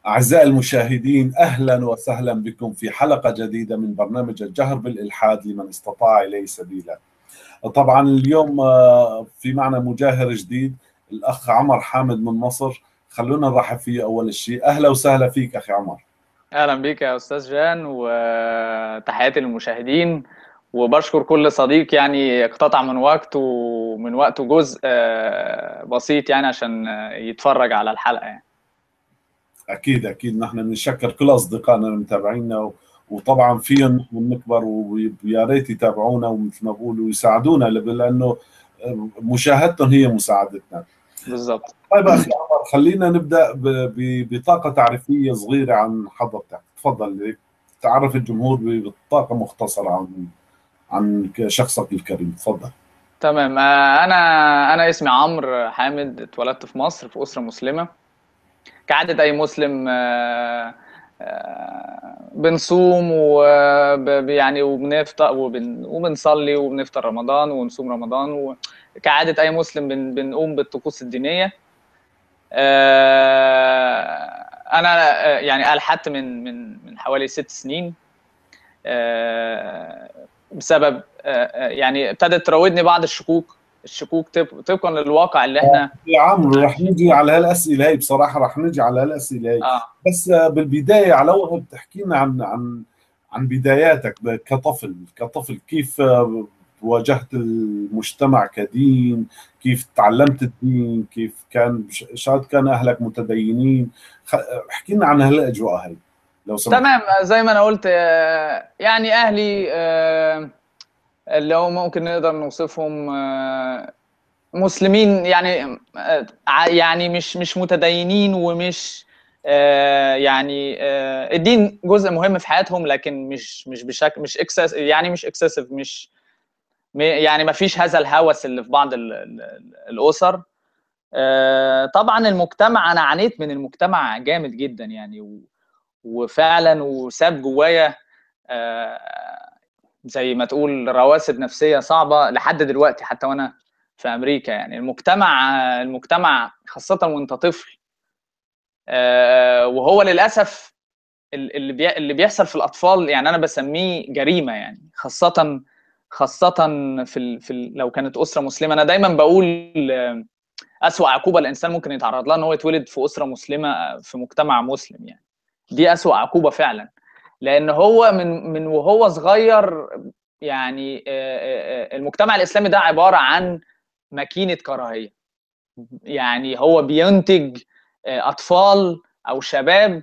أعزائي المشاهدين أهلا وسهلا بكم في حلقة جديدة من برنامج الجهر بالإلحاد لمن استطاع إليه سبيلا طبعا اليوم في معنا مجاهر جديد الأخ عمر حامد من مصر خلونا نرحب فيه أول شيء أهلا وسهلا فيك أخي عمر اهلا بيك يا استاذ جان وتحياتي للمشاهدين وبشكر كل صديق يعني اقتطع من وقته من وقته جزء بسيط يعني عشان يتفرج على الحلقه يعني اكيد اكيد نحن بنشكر كل اصدقائنا المتابعينا وطبعا فيهم نكبر ويا ريت يتابعونا ومثل ما بقول ويساعدونا لانه مشاهدتهم هي مساعدتنا بالضبط طيب اخي عمر خلينا نبدا ببطاقه تعريفيه صغيره عن حضرتك تفضل تعرف الجمهور بطاقه مختصره عن عن شخصك الكريم تفضل تمام انا انا اسمي عمرو حامد اتولدت في مصر في اسره مسلمه كعاده اي مسلم بنصوم ويعني وبنفطر وبن وبنصلي وبنفطر رمضان ونصوم رمضان وكعاده اي مسلم بن بنقوم بالطقوس الدينيه انا يعني الحدت من من من حوالي ست سنين بسبب يعني ابتدت تراودني بعض الشكوك الشكوك طبقا للواقع اللي احنا يا عمرو رح نجي على هالاسئله هي بصراحه رح نجي على هالاسئله هي آه. بس بالبدايه على وقت تحكي لنا عن عن عن بداياتك كطفل كطفل كيف واجهت المجتمع كدين كيف تعلمت الدين كيف كان شاد كان اهلك متدينين احكي لنا عن هالاجواء هي لو سمحت تمام زي ما انا قلت يعني اهلي اللي هو ممكن نقدر نوصفهم مسلمين يعني يعني مش مش متدينين ومش يعني الدين جزء مهم في حياتهم لكن مش مش بشكل مش اكسس يعني مش اكسسيف مش يعني ما فيش هذا الهوس اللي في بعض الاسر طبعا المجتمع انا عانيت من المجتمع جامد جدا يعني وفعلا وساب جوايا زي ما تقول رواسب نفسيه صعبه لحد دلوقتي حتى وانا في امريكا يعني المجتمع المجتمع خاصه وانت طفل وهو للاسف اللي بي اللي بيحصل في الاطفال يعني انا بسميه جريمه يعني خاصه خاصه في ال في ال لو كانت اسره مسلمه انا دايما بقول اسوا عقوبه الانسان ممكن يتعرض لها ان هو يتولد في اسره مسلمه في مجتمع مسلم يعني دي اسوا عقوبه فعلا لان هو من من وهو صغير يعني المجتمع الاسلامي ده عباره عن ماكينه كراهيه يعني هو بينتج اطفال او شباب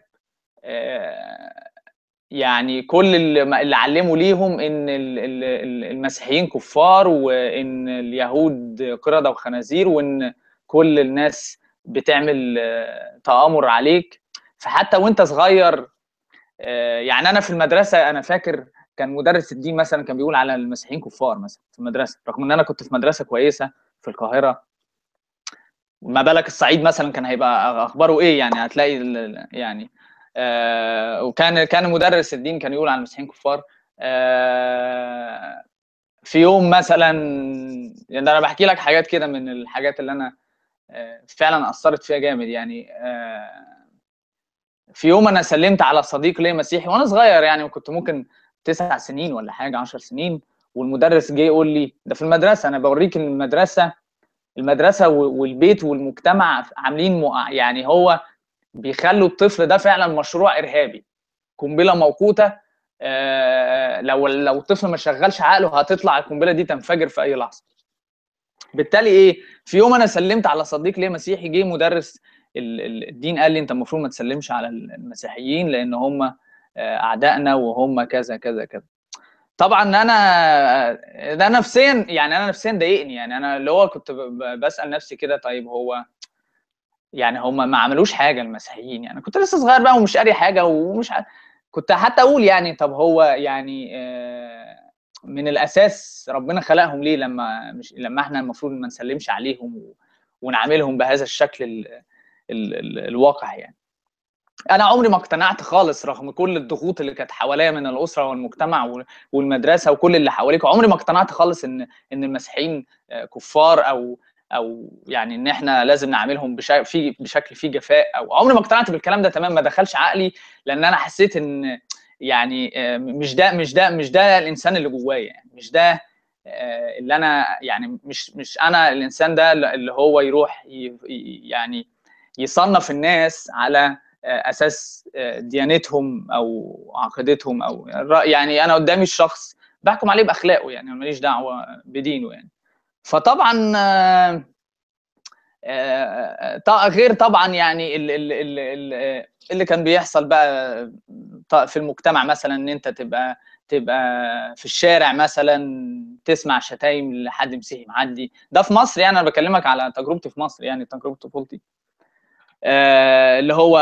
يعني كل اللي علموا ليهم ان المسيحيين كفار وان اليهود قرده وخنازير وان كل الناس بتعمل تآمر عليك فحتى وانت صغير يعني انا في المدرسه انا فاكر كان مدرس الدين مثلا كان بيقول على المسيحيين كفار مثلا في المدرسه رغم ان انا كنت في مدرسه كويسه في القاهره ما بالك الصعيد مثلا كان هيبقى اخباره ايه يعني هتلاقي يعني آه وكان كان مدرس الدين كان يقول على المسيحيين كفار آه في يوم مثلا يعني انا بحكي لك حاجات كده من الحاجات اللي انا آه فعلا اثرت فيها جامد يعني آه في يوم انا سلمت على صديق ليا مسيحي وانا صغير يعني وكنت ممكن تسع سنين ولا حاجه 10 سنين والمدرس جه يقول لي ده في المدرسه انا بوريك ان المدرسه المدرسه والبيت والمجتمع عاملين مع يعني هو بيخلوا الطفل ده فعلا مشروع ارهابي قنبله موقوته آه لو لو الطفل ما شغلش عقله هتطلع القنبله دي تنفجر في اي لحظه بالتالي ايه في يوم انا سلمت على صديق ليا مسيحي جه مدرس الدين قال لي انت المفروض ما تسلمش على المسيحيين لان هم اعدائنا وهم كذا كذا كذا طبعا انا ده نفسيا يعني انا نفسيا ضايقني يعني انا اللي هو كنت بسال نفسي كده طيب هو يعني هم ما عملوش حاجه المسيحيين يعني كنت لسه صغير بقى ومش قاري حاجه ومش ع... كنت حتى اقول يعني طب هو يعني من الاساس ربنا خلقهم ليه لما مش لما احنا المفروض ما نسلمش عليهم ونعاملهم بهذا الشكل ال... ال... ال... الواقع يعني انا عمري ما اقتنعت خالص رغم كل الضغوط اللي كانت حواليا من الاسره والمجتمع والمدرسه وكل اللي حواليك عمري ما اقتنعت خالص ان ان المسيحيين كفار او او يعني ان احنا لازم نعاملهم بشكل في بشكل فيه جفاء او عمري ما اقتنعت بالكلام ده تمام ما دخلش عقلي لان انا حسيت ان يعني مش ده مش ده مش ده الانسان اللي جوايا يعني مش ده اللي انا يعني مش مش انا الانسان ده اللي هو يروح يعني يصنف الناس على اساس ديانتهم او عقيدتهم او يعني انا قدامي الشخص بحكم عليه باخلاقه يعني ماليش دعوه بدينه يعني فطبعا غير طبعا يعني اللي, اللي كان بيحصل بقى في المجتمع مثلا ان انت تبقى تبقى في الشارع مثلا تسمع شتايم لحد مسيحي معدي ده في مصر يعني انا بكلمك على تجربتي في مصر يعني تجربه طفولتي آه اللي هو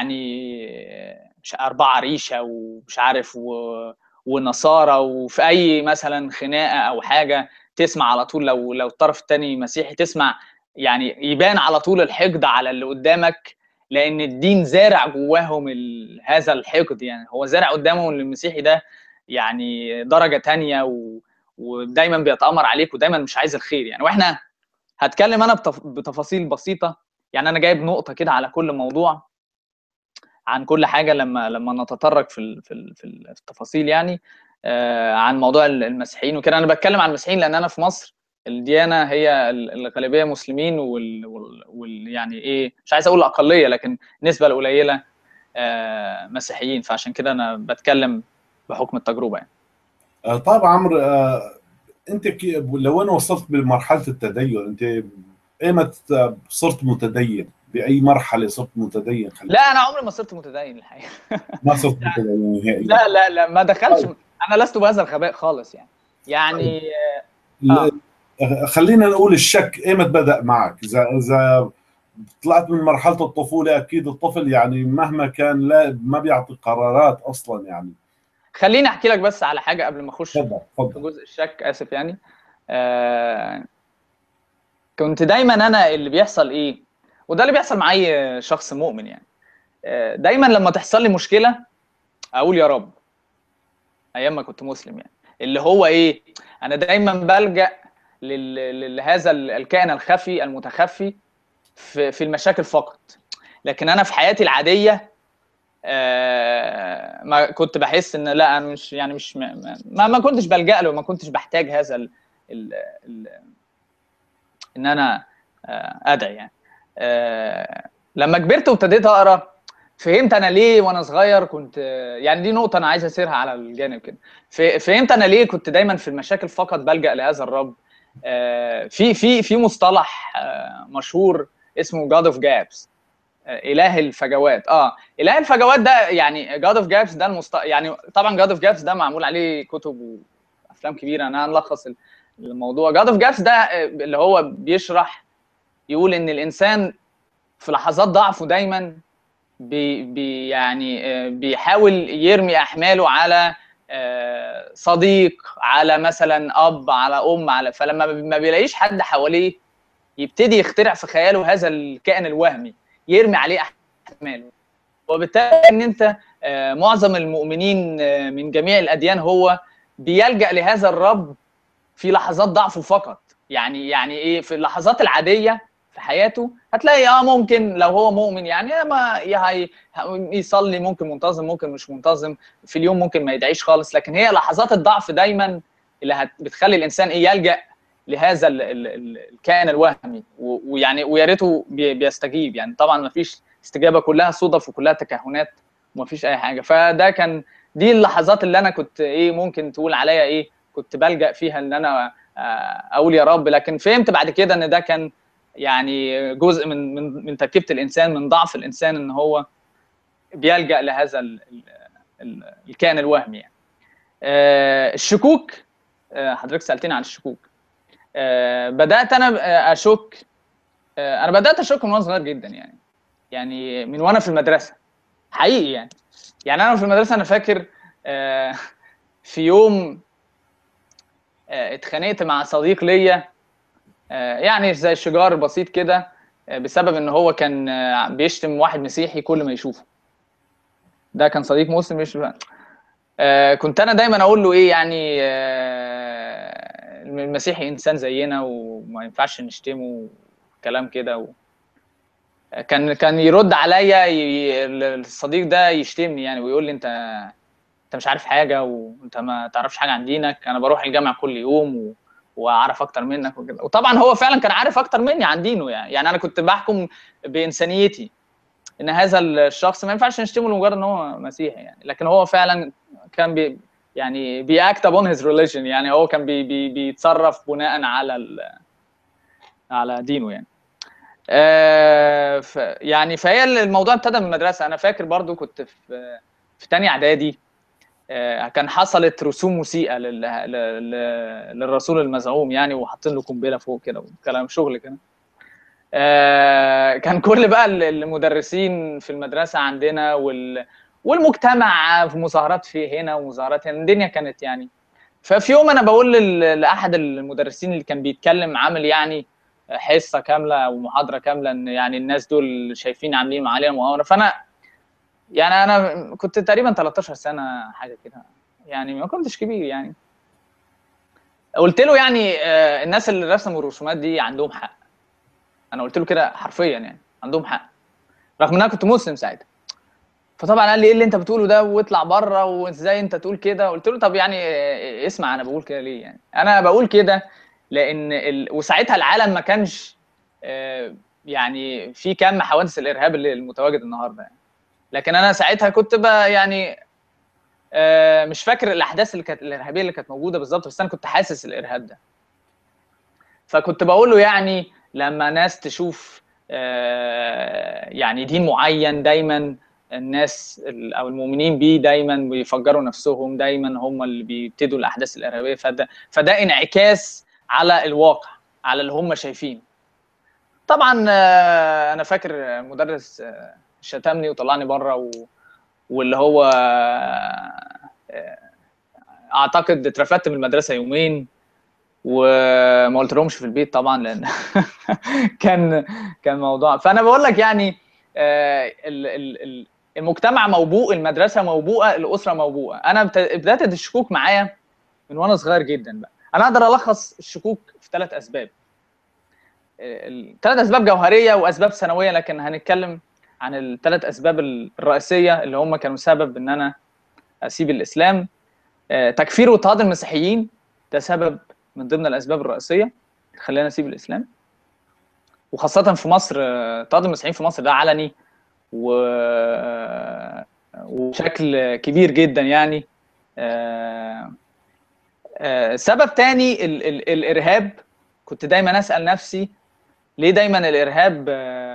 يعني مش أربعة ريشة ومش عارف و... ونصارى وفي أي مثلا خناقة أو حاجة تسمع على طول لو لو الطرف الثاني مسيحي تسمع يعني يبان على طول الحقد على اللي قدامك لأن الدين زارع جواهم ال... هذا الحقد يعني هو زارع قدامهم المسيحي ده يعني درجة تانية و... ودايما بيتأمر عليك ودايما مش عايز الخير يعني واحنا هتكلم انا بتف... بتفاصيل بسيطه يعني انا جايب نقطه كده على كل موضوع عن كل حاجه لما لما نتطرق في ال... في ال... في التفاصيل يعني آه عن موضوع المسيحيين وكده انا بتكلم عن المسيحيين لان انا في مصر الديانه هي الغالبيه مسلمين وال... وال... وال يعني ايه مش عايز اقول الاقليه لكن النسبه القليله آه مسيحيين فعشان كده انا بتكلم بحكم التجربه يعني آه طيب عمرو آه انت كي... لو انا وصلت بمرحله التدين انت ايمتى صرت متدين؟ باي مرحله صرت متدين؟ لا انا عمري ما صرت متدين الحقيقه ما صرت متدين نهائيا لا لا لا ما دخلش انا لست بهذا الغباء خالص يعني يعني آه. خلينا نقول الشك ايمتى بدا معك؟ اذا اذا طلعت من مرحله الطفوله اكيد الطفل يعني مهما كان لا ما بيعطي قرارات اصلا يعني خليني احكي لك بس على حاجه قبل ما اخش اتفضل اتفضل في جزء الشك اسف يعني آه كنت دايما انا اللي بيحصل ايه وده اللي بيحصل مع اي شخص مؤمن يعني آه دايما لما تحصل لي مشكله اقول يا رب ايام ما كنت مسلم يعني اللي هو ايه انا دايما بلجا لهذا الكائن الخفي المتخفي في في المشاكل فقط لكن انا في حياتي العاديه آه ما كنت بحس ان لا انا مش يعني مش ما, ما كنتش بلجا له ما كنتش بحتاج هذا ال ال ال ان انا آه ادعي يعني آه لما كبرت وابتديت اقرا فهمت انا ليه وانا صغير كنت يعني دي نقطه انا عايز اسيرها على الجانب كده فهمت انا ليه كنت دايما في المشاكل فقط بلجا لهذا الرب في في في مصطلح مشهور اسمه God of Gaps اله الفجوات اه اله الفجوات ده يعني جاد اوف جابس ده المست... يعني طبعا جاد اوف جابس ده معمول عليه كتب وافلام كبيره انا هنلخص الموضوع جاد اوف جابس ده اللي هو بيشرح يقول ان الانسان في لحظات ضعفه دايما بي, بي يعني بيحاول يرمي احماله على صديق على مثلا اب على ام على فلما ما بيلاقيش حد حواليه يبتدي يخترع في خياله هذا الكائن الوهمي يرمي عليه احماله وبالتالي ان انت معظم المؤمنين من جميع الاديان هو بيلجا لهذا الرب في لحظات ضعفه فقط يعني يعني ايه في اللحظات العاديه في حياته هتلاقي اه ممكن لو هو مؤمن يعني ما يصلي ممكن منتظم ممكن مش منتظم في اليوم ممكن ما يدعيش خالص لكن هي لحظات الضعف دايما اللي بتخلي الانسان ايه يلجا لهذا ال ال ال الكائن الوهمي ويعني ويا ريته بيستجيب يعني طبعا ما فيش استجابه كلها صدف وكلها تكهنات وما فيش اي حاجه فده كان دي اللحظات اللي انا كنت ايه ممكن تقول عليا ايه كنت بلجا فيها ان انا اقول يا رب لكن فهمت بعد كده ان ده كان يعني جزء من من من تركيبه الانسان من ضعف الانسان ان هو بيلجا لهذا ال ال الكائن الوهمي يعني الشكوك حضرتك سالتني عن الشكوك آه بدات انا اشك آه انا بدات اشك من وانا صغير جدا يعني يعني من وانا في المدرسه حقيقي يعني يعني انا في المدرسه انا فاكر آه في يوم اتخانقت مع صديق ليا يعني زي شجار بسيط كده بسبب ان هو كان بيشتم واحد مسيحي كل ما يشوفه ده كان صديق مسلم يشتم كنت انا دايما اقول له ايه يعني المسيحي انسان زينا وما ينفعش نشتمه كلام كده و... كان كان يرد عليا ي... الصديق ده يشتمني يعني ويقول لي انت انت مش عارف حاجه وانت ما تعرفش حاجه عن دينك انا بروح الجامع كل يوم و... واعرف اكتر منك وكده وطبعا هو فعلا كان عارف اكتر مني عن دينه يعني يعني انا كنت بحكم بانسانيتي ان هذا الشخص ما ينفعش نشتمه لمجرد ان هو مسيحي يعني لكن هو فعلا كان بي يعني بيأكت upon his religion يعني هو كان بي بي بيتصرف بناء على ال... على دينه يعني آه ف يعني فهي الموضوع ابتدى من المدرسه انا فاكر برضو كنت في في تانية اعدادي آه كان حصلت رسوم مسيئه لل... لل... للرسول المزعوم يعني وحاطين له قنبله فوق كده وكلام شغل كده آه كان كل بقى المدرسين في المدرسه عندنا وال والمجتمع في مظاهرات في هنا ومظاهرات هنا الدنيا كانت يعني ففي يوم انا بقول لاحد المدرسين اللي كان بيتكلم عامل يعني حصه كامله او محاضره كامله ان يعني الناس دول شايفين عاملين علينا مؤامره فانا يعني انا كنت تقريبا 13 سنه حاجه كده يعني ما كنتش كبير يعني قلت له يعني الناس اللي رسموا الرسومات دي عندهم حق انا قلت له كده حرفيا يعني عندهم حق رغم ان انا كنت مسلم ساعتها فطبعا قال لي ايه اللي انت بتقوله ده واطلع بره وازاي انت تقول كده قلت له طب يعني اسمع انا بقول كده ليه يعني انا بقول كده لان ال... وساعتها العالم ما كانش يعني في كم حوادث الارهاب اللي المتواجد النهارده يعني لكن انا ساعتها كنت بقى يعني مش فاكر الاحداث اللي كانت الارهابيه اللي كانت موجوده بالظبط بس انا كنت حاسس الارهاب ده فكنت بقول له يعني لما ناس تشوف يعني دين معين دايما الناس او المؤمنين بيه دايما بيفجروا نفسهم دايما هم اللي بيبتدوا الاحداث الارهابيه فده فده انعكاس على الواقع على اللي هم شايفينه طبعا انا فاكر مدرس شتمني وطلعني بره و... واللي هو اعتقد اترفدت من المدرسه يومين وما قلت لهمش في البيت طبعا لان كان كان موضوع فانا بقول لك يعني المجتمع موبوء المدرسه موبوءه الاسره موبوءه انا بدات الشكوك معايا من وانا صغير جدا بقى انا اقدر الخص الشكوك في ثلاث اسباب ثلاث اسباب جوهريه واسباب ثانويه لكن هنتكلم عن الثلاث اسباب الرئيسيه اللي هم كانوا سبب ان انا اسيب الاسلام تكفير واضطهاد المسيحيين ده سبب من ضمن الاسباب الرئيسيه اللي خلاني اسيب الاسلام وخاصه في مصر اضطهاد المسيحيين في مصر ده علني و وبشكل كبير جدا يعني سبب تاني ال ال الارهاب كنت دايما اسال نفسي ليه دايما الارهاب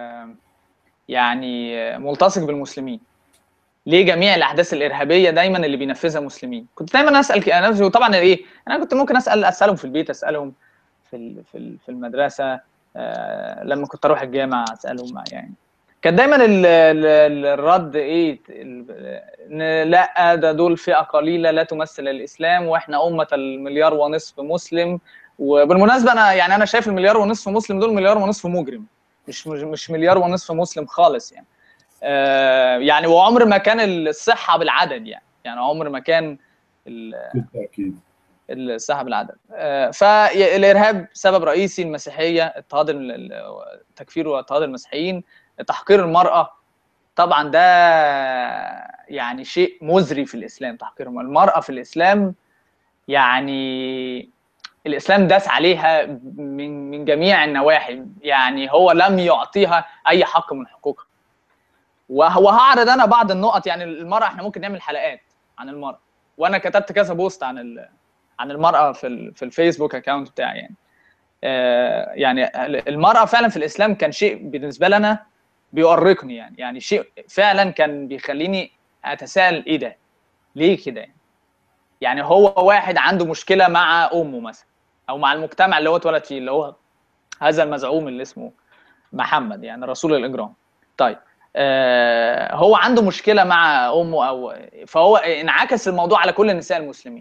يعني ملتصق بالمسلمين ليه جميع الاحداث الارهابيه دايما اللي بينفذها مسلمين كنت دايما اسال نفسي وطبعا ايه انا كنت ممكن اسال اسالهم في البيت اسالهم في في المدرسه لما كنت اروح الجامعه اسالهم يعني كان دايما ال ال الرد ايه لا ده دول فئه قليله لا تمثل الاسلام واحنا امه المليار ونصف مسلم وبالمناسبه انا يعني انا شايف المليار ونصف مسلم دول مليار ونصف مجرم مش مش مليار ونصف مسلم خالص يعني آه يعني وعمر ما كان الصحه بالعدد يعني يعني عمر ما كان بالتاكيد الصحه بالعدد آه فالارهاب سبب رئيسي المسيحيه اضطهاد التكفير واضطهاد المسيحيين تحقير المراه طبعا ده يعني شيء مزري في الاسلام تحقير المراه, المرأة في الاسلام يعني الاسلام داس عليها من من جميع النواحي يعني هو لم يعطيها اي حق من حقوقها وهعرض انا بعض النقط يعني المراه احنا ممكن نعمل حلقات عن المراه وانا كتبت كذا بوست عن عن المراه في في الفيسبوك اكونت بتاعي يعني آه يعني المراه فعلا في الاسلام كان شيء بالنسبه لنا بيؤرقني يعني يعني شيء فعلا كان بيخليني اتساءل ايه ده ليه كده يعني يعني هو واحد عنده مشكله مع امه مثلا او مع المجتمع اللي هو اتولد فيه اللي هو هذا المزعوم اللي اسمه محمد يعني رسول الاجرام طيب آه هو عنده مشكله مع امه او فهو انعكس الموضوع على كل النساء المسلمين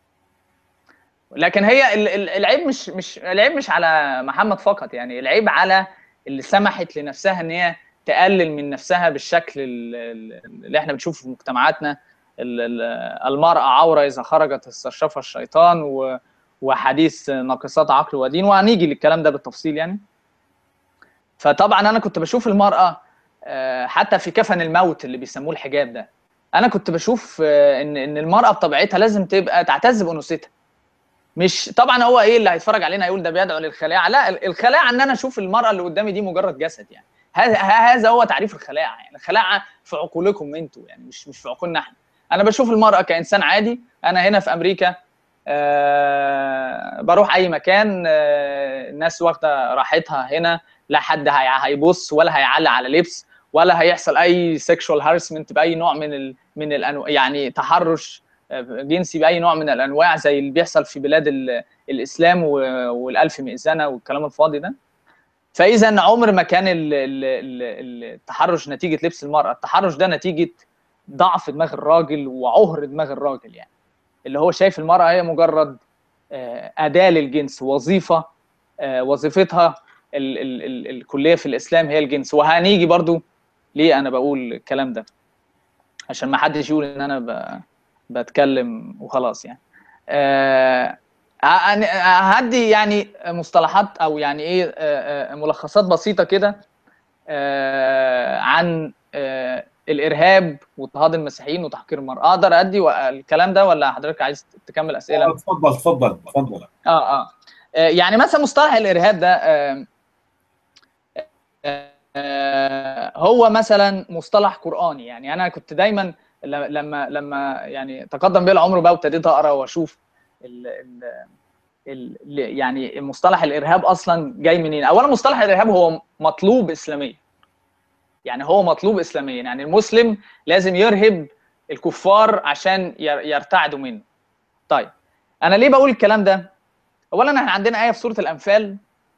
لكن هي العيب مش مش العيب مش على محمد فقط يعني العيب على اللي سمحت لنفسها ان هي تقلل من نفسها بالشكل اللي احنا بنشوفه في مجتمعاتنا المرأة عورة إذا خرجت استشرفها الشيطان وحديث ناقصات عقل ودين وهنيجي للكلام ده بالتفصيل يعني فطبعا انا كنت بشوف المراه آه، حتى في كفن الموت اللي بيسموه الحجاب ده انا كنت بشوف آه، ان ان المراه بطبيعتها لازم تبقى تعتز بانوثتها مش طبعا هو ايه اللي هيتفرج علينا يقول ده بيدعو للخلاعه لا ال- الخلاعه ان انا اشوف المراه اللي قدامي دي مجرد جسد يعني هذا هذا هو تعريف الخلاعه يعني الخلاعه في عقولكم انتوا يعني مش مش في عقولنا احنا انا بشوف المراه كانسان عادي انا هنا في امريكا آه بروح اي مكان آه الناس واخده راحتها هنا لا حد هي- هيبص ولا هيعلق على لبس ولا هيحصل اي سيكشوال هارسمنت باي نوع من ال من الانواع يعني تحرش آه، جنسي باي نوع من الانواع زي اللي بيحصل في بلاد ال- الاسلام و- والالف مئذنه والكلام الفاضي ده فاذا عمر ما كان ال- ال- ال- التحرش نتيجه لبس المراه التحرش ده نتيجه ضعف دماغ الراجل وعهر دماغ الراجل يعني اللي هو شايف المراه هي مجرد آه، اداه للجنس وظيفه آه، وظيفتها ال ال ال الكليه في الاسلام هي الجنس وهنيجي برضو ليه انا بقول الكلام ده عشان ما حدش يقول ان انا ب... بتكلم وخلاص يعني آه، ه- هدي يعني مصطلحات او يعني ايه آه، آه، ملخصات بسيطه كده آه، عن آه، الارهاب واضطهاد المسيحيين وتحقير المراه اقدر ادي و- الكلام ده ولا حضرتك عايز تكمل اسئله آه، تفضل تفضل تفضل اه اه آه، يعني مثلا مصطلح الارهاب ده آه، آه، هو مثلا مصطلح قراني يعني انا كنت دايما ل- لما لما يعني تقدم بي العمر بقى وابتديت اقرا واشوف ال ال ال يعني مصطلح الارهاب اصلا جاي منين اولا مصطلح الارهاب هو مطلوب اسلاميا يعني هو مطلوب اسلاميا يعني المسلم لازم يرهب الكفار عشان ير- يرتعدوا منه طيب انا ليه بقول الكلام ده اولا احنا عندنا ايه في سوره الانفال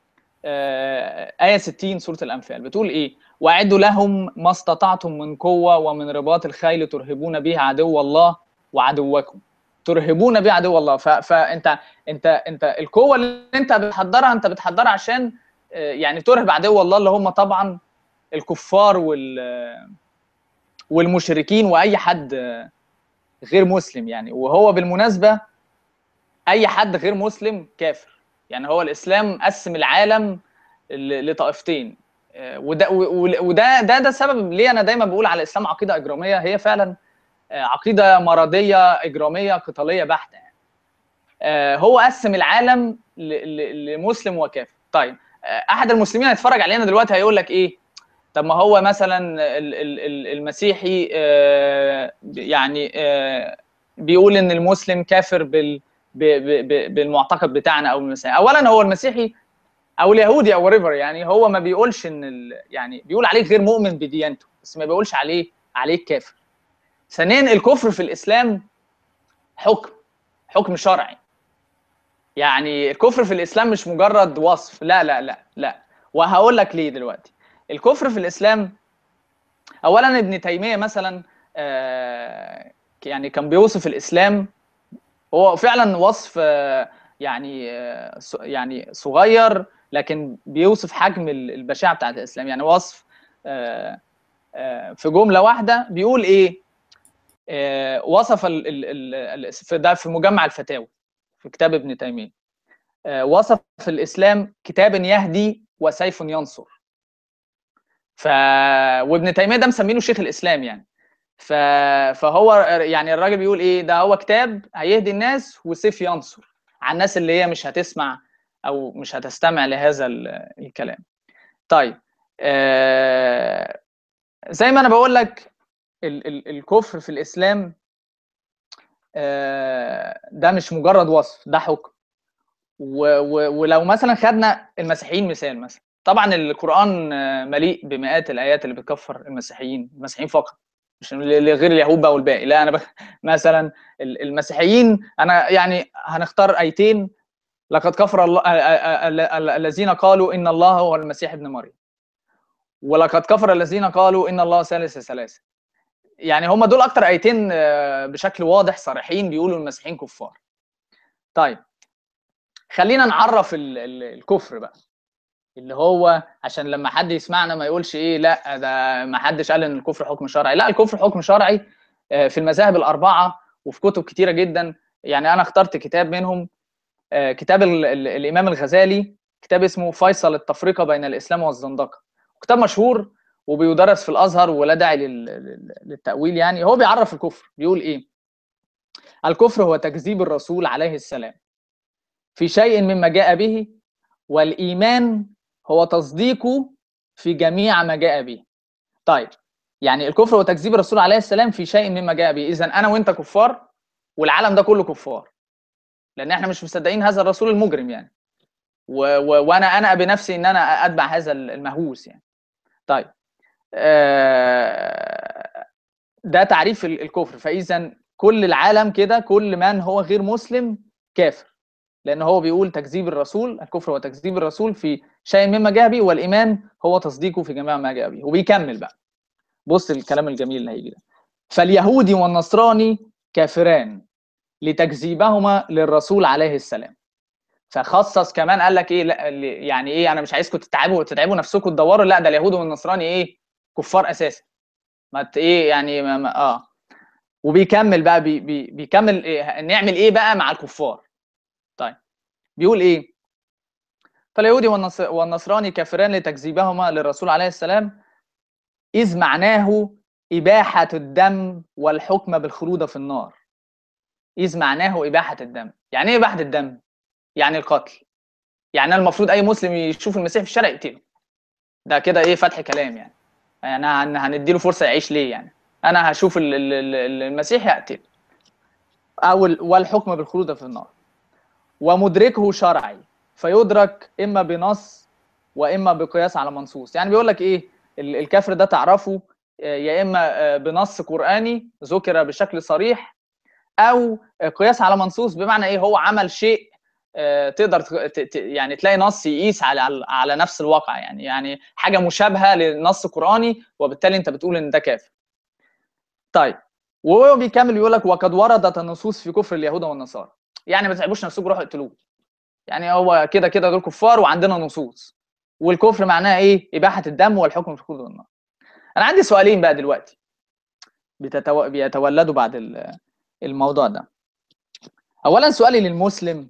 آه، آية 60 سورة الأنفال بتقول إيه؟ وأعدوا لهم ما استطعتم من قوة ومن رباط الخيل ترهبون به عدو الله وعدوكم ترهبون به عدو الله ف... فأنت أنت أنت القوة اللي أنت بتحضرها أنت بتحضرها عشان آه، يعني ترهب عدو الله اللي هم طبعا الكفار وال والمشركين وأي حد آه، غير مسلم يعني وهو بالمناسبة أي حد غير مسلم كافر يعني هو الاسلام قسم العالم ل- لطائفتين آه، وده و- وده ده ده السبب ليه انا دايما بقول على الاسلام عقيده اجراميه هي فعلا آه، عقيده مرضيه اجراميه قتاليه بحته يعني آه، هو قسم العالم ل- ل- لمسلم وكافر طيب آه، احد المسلمين هيتفرج علينا دلوقتي هيقول لك ايه طب ما هو مثلا ال- ال- ال- المسيحي آه، يعني آه، بيقول ان المسلم كافر بال ب- ب- ب- بالمعتقد بتاعنا او المسيحي اولا هو المسيحي او اليهودي او ريفر يعني هو ما بيقولش ان ال... يعني بيقول عليك غير مؤمن بديانته بس ما بيقولش عليه عليك كافر ثانيا الكفر في الاسلام حكم حكم شرعي يعني الكفر في الاسلام مش مجرد وصف لا لا لا لا وهقول لك ليه دلوقتي الكفر في الاسلام اولا ابن تيميه مثلا آه، يعني كان بيوصف الاسلام هو فعلا وصف آه، يعني آه، س- يعني صغير لكن بيوصف حجم ال- البشاعه بتاعت الاسلام يعني وصف آه، آه، في جمله واحده بيقول ايه آه، وصف ال- ال- ال- ال- في ده في مجمع الفتاوى في كتاب ابن تيميه آه، وصف الاسلام كتاب يهدي وسيف ينصر ف وابن تيميه ده مسمينه شيخ الاسلام يعني ف... فهو يعني الراجل بيقول ايه ده هو كتاب هيهدي الناس وسيف ينصر على الناس اللي هي مش هتسمع او مش هتستمع لهذا ال- الكلام طيب آه... زي ما انا بقول لك ال... ال... الكفر في الاسلام آه... ده مش مجرد وصف ده حكم و... و... ولو مثلا خدنا المسيحيين مثال مثلا طبعا القران آه، مليء بمئات الايات اللي بتكفر المسيحيين المسيحيين فقط مش لغير اليهود بقى والباقي لا انا بك... مثلا ال- المسيحيين انا يعني هنختار ايتين لقد كفر الله ال- ال- ال- الذين قالوا ان الله هو المسيح ابن مريم ولقد كفر الذين قالوا ان الله ثالث ثلاثه يعني هم دول اكتر ايتين آه، بشكل واضح صريحين بيقولوا المسيحيين كفار طيب خلينا نعرف ال- ال- الكفر بقى اللي هو عشان لما حد يسمعنا ما يقولش ايه لا ده ما حدش قال ان الكفر حكم شرعي لا الكفر حكم شرعي آه، في المذاهب الاربعه وفي كتب كتيره جدا يعني انا اخترت كتاب منهم آه، كتاب ال- ال- الامام الغزالي كتاب اسمه فيصل التفرقه بين الاسلام والزندقه كتاب مشهور وبيدرس في الازهر ولا داعي لل- لل- للتاويل يعني هو بيعرف الكفر بيقول ايه الكفر هو تكذيب الرسول عليه السلام في شيء مما جاء به والايمان هو تصديقه في جميع ما جاء به طيب يعني الكفر هو تكذيب الرسول عليه السلام في شيء مما جاء به اذا انا وانت كفار والعالم ده كله كفار لان احنا مش مصدقين هذا الرسول المجرم يعني و و وانا انا بنفسي ان انا اتبع هذا المهووس يعني طيب آه، ده تعريف ال- الكفر فاذا كل العالم كده كل من هو غير مسلم كافر لان هو بيقول تكذيب الرسول الكفر هو تكذيب الرسول في شيء مما جاء به والايمان هو تصديقه في جميع ما جاء به وبيكمل بقى بص الكلام الجميل اللي هيجي ده فاليهودي والنصراني كافران لتكذيبهما للرسول عليه السلام فخصص كمان قال لك ايه لا اللي- يعني ايه انا مش عايزكم تتعبوا تتعبوا نفسكم تدوروا لا ده اليهودي والنصراني ايه كفار اساسا ما ت- ايه يعني ما ما اه وبيكمل بقى بي بي بيكمل إيه نعمل ايه بقى مع الكفار طيب بيقول ايه فاليهودي والنص- والنصراني كافران لتكذيبهما للرسول عليه السلام إذ معناه إباحة الدم والحكم بالخلود في النار إذ معناه إباحة الدم يعني إيه إباحة الدم؟ يعني القتل يعني أنا المفروض أي مسلم يشوف المسيح في الشارع يقتله ده كده إيه فتح كلام يعني يعني هن- هنديله فرصة يعيش ليه يعني أنا هشوف ال- ال- ال- المسيح يقتله أو ال- والحكم بالخلود في النار ومدركه شرعي فيدرك إما بنص وإما بقياس على منصوص يعني بيقول لك إيه ال- الكافر ده تعرفه آه، يا اما آه، بنص قراني ذكر بشكل صريح او آه، قياس على منصوص بمعنى ايه هو عمل شيء آه، تقدر ت- ت- ت- يعني تلاقي نص يقيس على على نفس الواقع يعني يعني حاجه مشابهه لنص قراني وبالتالي انت بتقول ان ده كافر. طيب وهو بيكمل بيقول لك وقد وردت النصوص في كفر اليهود والنصارى يعني ما تتعبوش نفسكم روحوا اقتلوه يعني هو كده كده دول كفار وعندنا نصوص والكفر معناها ايه؟ اباحه الدم والحكم في الخلود والنار. انا عندي سؤالين بقى دلوقتي بتتو... بيتولدوا بعد ال- الموضوع ده اولا سؤالي للمسلم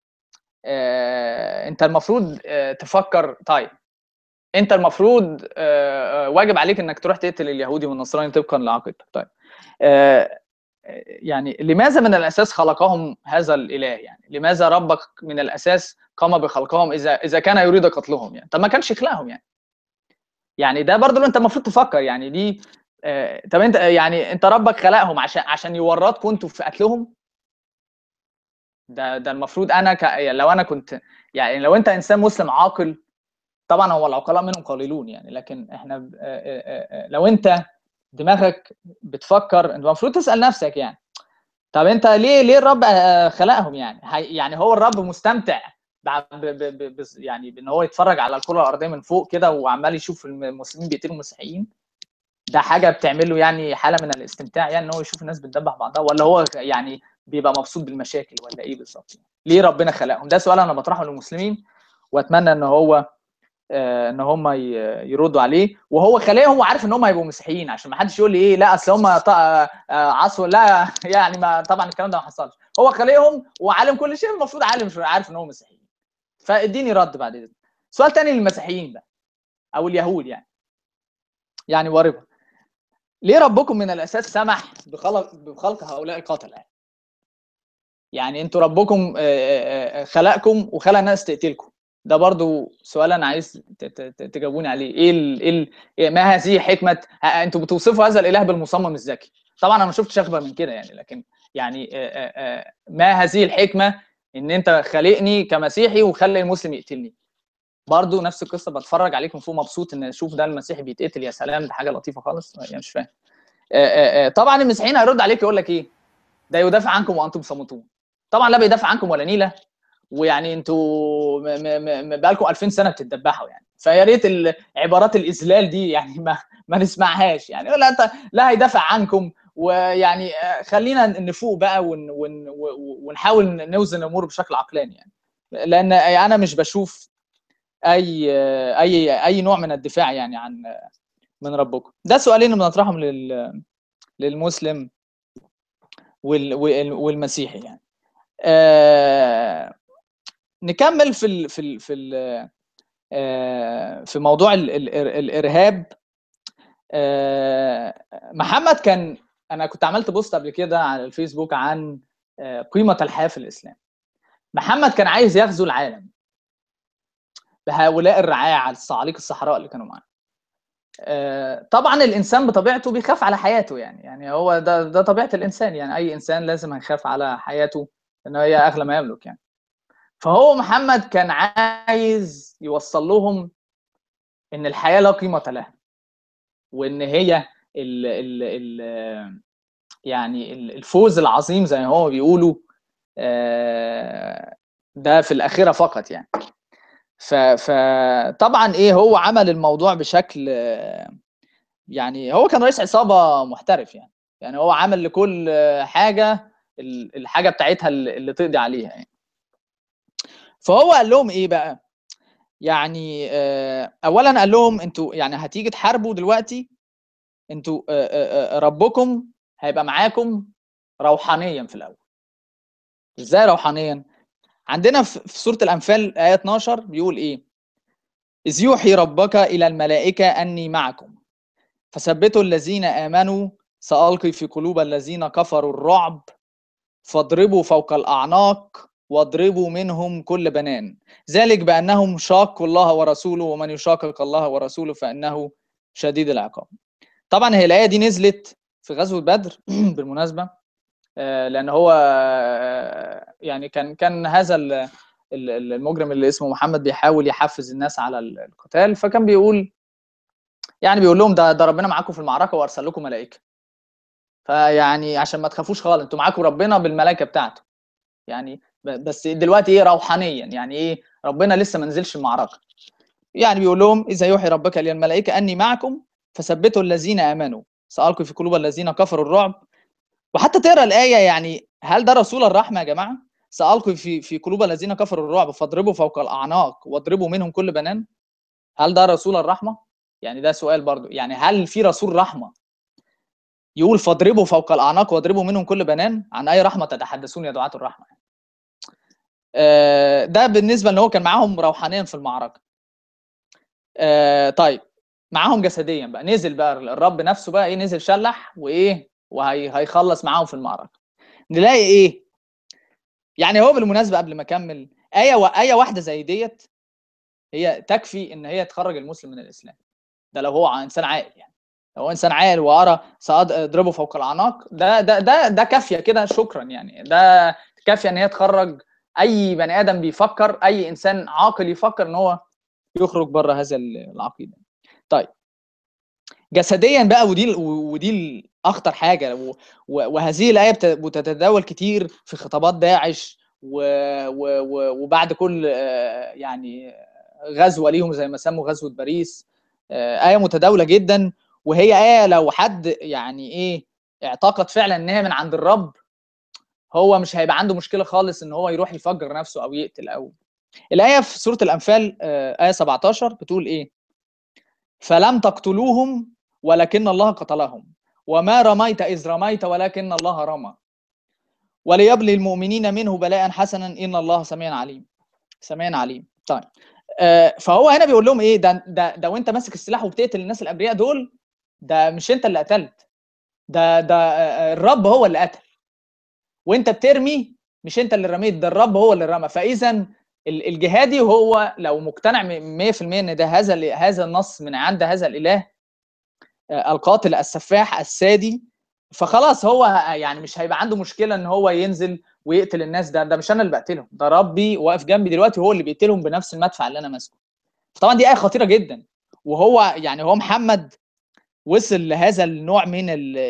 آه، انت المفروض آه، تفكر طيب انت المفروض آه، آه، واجب عليك انك تروح تقتل اليهودي والنصراني طبقا لعقيدتك طيب آه، آه، يعني لماذا من الاساس خلقهم هذا الاله يعني لماذا ربك من الاساس قام بخلقهم اذا اذا كان يريد قتلهم يعني طب ما كانش يخلقهم يعني يعني ده برضه انت المفروض تفكر يعني دي آه، طب انت يعني انت ربك خلقهم عشان عشان يورطكم انتوا في قتلهم ده ده المفروض انا ك... يعني لو انا كنت يعني لو انت انسان مسلم عاقل طبعا هو العقلاء منهم قليلون يعني لكن احنا ب- آه، آه، آه، لو انت دماغك بتفكر انت المفروض تسال نفسك يعني طب انت ليه ليه الرب آه، خلقهم يعني هي- يعني هو الرب مستمتع ب- ب- ب- ب- بس- يعني بان هو يتفرج على الكره الارضيه من فوق كده وعمال يشوف المسلمين بيقتلوا المسيحيين ده حاجه بتعمل له يعني حاله من الاستمتاع يعني ان هو يشوف الناس بتدبح بعضها ولا هو يعني بيبقى مبسوط بالمشاكل ولا ايه بالظبط يعني؟ ليه ربنا خلقهم ده سؤال انا بطرحه للمسلمين واتمنى ان هو آه، ان هم ي- يردوا عليه وهو خلقهم وعارف ان هم هيبقوا مسيحيين عشان ما حدش يقول لي ايه لا اصل هم ط- آه، آه، عصوا لا يعني ما طبعا الكلام ده ما حصلش هو خلقهم وعالم كل شيء المفروض عالم مش عارف ان هو مسيحيين فاديني رد بعد اذنك سؤال تاني للمسيحيين بقى او اليهود يعني يعني واربا ليه ربكم من الاساس سمح بخلق بخلق هؤلاء القتله يعني انتوا ربكم آه، آه، آه، خلقكم وخلق ناس تقتلكم ده برضو سؤال انا عايز ت- ت- ت- تجاوبوني عليه ايه ال ايه ال إيه ما هذه حكمه ه- انتوا بتوصفوا هذا الاله بالمصمم الذكي طبعا انا ما شفتش اكبر من كده يعني لكن يعني آه، آه، آه، ما هذه الحكمه ان انت خالقني كمسيحي وخلي المسلم يقتلني برضو نفس القصه بتفرج عليكم فوق مبسوط ان اشوف ده المسيحي بيتقتل يا سلام ده حاجه لطيفه خالص يعني مش فاهم آه، آه، آه، طبعا المسيحيين هيرد عليك يقول لك ايه ده يدافع عنكم وانتم صمتون طبعا لا بيدافع عنكم ولا نيله ويعني انتوا م- م- م- بقالكم 2000 سنه بتتدبحوا يعني فيا ريت ال- عبارات الاذلال دي يعني ما ما نسمعهاش يعني لا انت لا هيدافع عنكم ويعني آه، خلينا نفوق بقى ون ون و- ونحاول نوزن الامور بشكل عقلاني يعني لان انا مش بشوف اي اي اي نوع من الدفاع يعني عن من ربكم ده سؤالين بنطرحهم لل للمسلم وال وال- والمسيحي يعني آه نكمل في ال في ال في ال في موضوع ال ال الارهاب محمد كان انا كنت عملت بوست قبل كده على الفيسبوك عن قيمه الحياه في الاسلام محمد كان عايز يغزو العالم بهؤلاء الرعاع الصعاليق الصحراء اللي كانوا معاه طبعا الانسان بطبيعته بيخاف على حياته يعني يعني هو ده ده طبيعه الانسان يعني اي انسان لازم هيخاف على حياته لان هي اغلى ما يملك يعني فهو محمد كان عايز يوصل لهم ان الحياه لا قيمه لها وان هي ال ال ال يعني الفوز العظيم زي ما هو بيقولوا ده في الاخره فقط يعني فطبعا ايه هو عمل الموضوع بشكل يعني هو كان رئيس عصابه محترف يعني يعني هو عمل لكل حاجه الحاجه بتاعتها اللي تقضي عليها يعني فهو قال لهم ايه بقى يعني اولا قال لهم انتوا يعني هتيجي تحاربوا دلوقتي انتوا ربكم هيبقى معاكم روحانيا في الاول ازاي روحانيا عندنا في سوره الانفال ايه 12 بيقول ايه اذ يوحي ربك الى الملائكه اني معكم فثبتوا الذين امنوا سالقي في قلوب الذين كفروا الرعب فاضربوا فوق الاعناق واضربوا منهم كل بنان ذلك بانهم شاقوا الله ورسوله ومن يشاقق الله ورسوله فانه شديد العقاب طبعا هي الايه دي نزلت في غزوه بدر بالمناسبه لان هو يعني كان كان هذا المجرم اللي اسمه محمد بيحاول يحفز الناس على القتال فكان بيقول يعني بيقول لهم ده ده ربنا معاكم في المعركه وارسل لكم ملائكه فيعني عشان ما تخافوش خالص انتوا معاكم ربنا بالملائكه بتاعته يعني بس دلوقتي ايه روحانيا يعني ايه ربنا لسه ما نزلش المعركه يعني بيقول لهم اذا يوحي ربك للملائكه اني معكم فثبتوا الذين امنوا سالقي في قلوب الذين كفروا الرعب وحتى تقرا الايه يعني هل ده رسول الرحمه يا جماعه سالقي في في قلوب الذين كفروا الرعب فاضربوا فوق الاعناق واضربوا منهم كل بنان هل ده رسول الرحمه يعني ده سؤال برضو يعني هل في رسول رحمه يقول فاضربوا فوق الاعناق واضربوا منهم كل بنان عن اي رحمه تتحدثون يا دعاه الرحمه آه ده بالنسبه ان هو كان معاهم روحانيا في المعركه آه طيب معاهم جسديا بقى نزل بقى الرب نفسه بقى ايه نزل شلح وايه وهيخلص معاهم في المعركه نلاقي ايه يعني هو بالمناسبه قبل ما اكمل ايه و... ايه واحده زي ديت هي تكفي ان هي تخرج المسلم من الاسلام ده لو هو انسان عاقل يعني لو هو انسان عاقل وارى ساضربه فوق الاعناق ده ده ده ده كافيه كده شكرا يعني ده كافيه ان هي تخرج اي بني ادم بيفكر اي انسان عاقل يفكر ان هو يخرج بره هذا العقيده طيب جسديا بقى ودي ودي اخطر حاجه وهذه الايه بتتداول كتير في خطابات داعش وبعد كل يعني غزوه ليهم زي ما سموا غزوه باريس ايه متداوله جدا وهي ايه لو حد يعني ايه اعتقد فعلا ان هي من عند الرب هو مش هيبقى عنده مشكله خالص ان هو يروح يفجر نفسه او يقتل او الايه في سوره الانفال ايه 17 بتقول ايه فلم تقتلوهم ولكن الله قتلهم وما رميت إذ رميت ولكن الله رمى وليبلي المؤمنين منه بلاء حسنا إن الله سميع عليم سميع عليم طيب آه فهو هنا بيقول لهم ايه ده ده ده وانت ماسك السلاح وبتقتل الناس الابرياء دول ده مش انت اللي قتلت ده ده آه الرب هو اللي قتل وانت بترمي مش انت اللي رميت ده الرب هو اللي رمى فاذا الجهادي هو لو مقتنع 100% ان ده هذا هذا النص من عند هذا الاله القاتل السفاح السادي فخلاص هو يعني مش هيبقى عنده مشكله ان هو ينزل ويقتل الناس ده ده مش انا اللي بقتلهم ده ربي واقف جنبي دلوقتي هو اللي بيقتلهم بنفس المدفع اللي انا ماسكه طبعا دي ايه خطيره جدا وهو يعني هو محمد وصل لهذا النوع من ال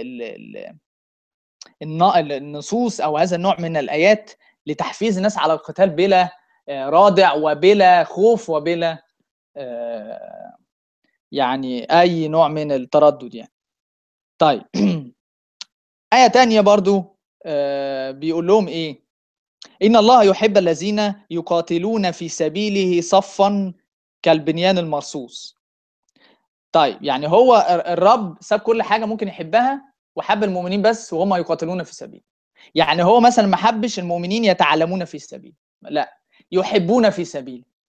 ال النصوص او هذا النوع من الايات لتحفيز الناس على القتال بلا رادع وبلا خوف وبلا يعني اي نوع من التردد يعني طيب آية تانية برضو بيقول لهم ايه إن الله يحب الذين يقاتلون في سبيله صفا كالبنيان المرصوص طيب يعني هو الرب ساب كل حاجة ممكن يحبها وحب المؤمنين بس وهم يقاتلون في سبيل يعني هو مثلا ما حبش المؤمنين يتعلمون في السبيل لا يحبون في سبيل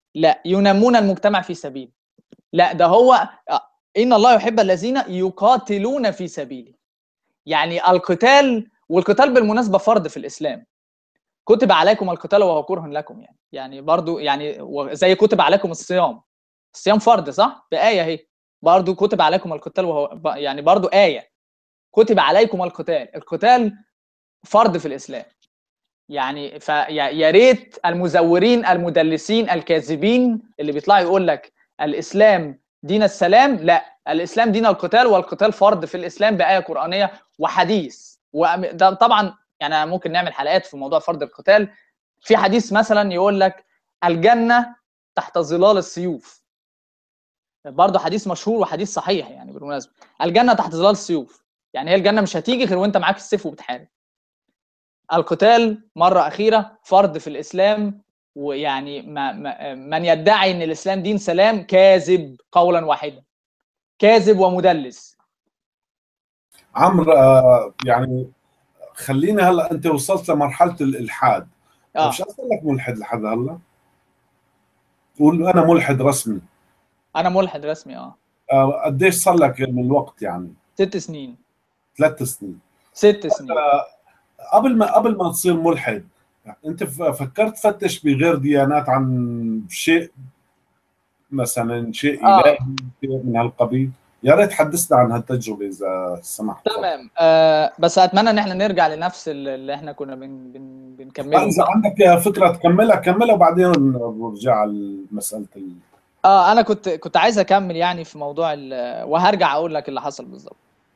لا ينمون المجتمع في سبيل لا ده هو ان الله يحب الذين يقاتلون في سبيله يعني القتال والقتال بالمناسبه فرض في الاسلام كتب عليكم القتال وهو كره لكم يعني يعني برضو يعني زي كتب عليكم الصيام الصيام فرض صح بايه اهي برضو كتب عليكم القتال وهو يعني برضو ايه كتب عليكم القتال القتال فرض في الاسلام يعني فيا ريت المزورين المدلسين الكاذبين اللي بيطلعوا يقول لك الاسلام دين السلام لا الاسلام دين القتال والقتال فرض في الاسلام بايه قرانيه وحديث وده طبعا يعني ممكن نعمل حلقات في موضوع فرض القتال في حديث مثلا يقول لك الجنه تحت ظلال السيوف برضه حديث مشهور وحديث صحيح يعني بالمناسبه الجنه تحت ظلال السيوف يعني هي الجنه مش هتيجي غير وانت معاك السيف وبتحارب القتال مره اخيره فرض في الاسلام ويعني ما ما من يدعي ان الاسلام دين سلام كاذب قولا واحدا كاذب ومدلس عمرو آه يعني خلينا هلا انت وصلت لمرحله الالحاد آه. مش اصلا لك ملحد لحد هلا قول انا ملحد رسمي انا ملحد رسمي اه, آه قديش صار لك من الوقت يعني ست سنين ثلاث سنين ست سنين آه قبل ما قبل ما تصير ملحد انت فكرت تفتش بغير ديانات عن شيء مثلا شيء آه. الهي من هالقبيل يا ريت حدثنا عن هالتجربه اذا سمحت تمام آه بس اتمنى ان احنا نرجع لنفس اللي احنا كنا بن بن بنكمله اذا عندك فكره تكملها كملها وبعدين نرجع لمساله ال... اه انا كنت كنت عايز اكمل يعني في موضوع وهرجع اقول لك اللي حصل بالظبط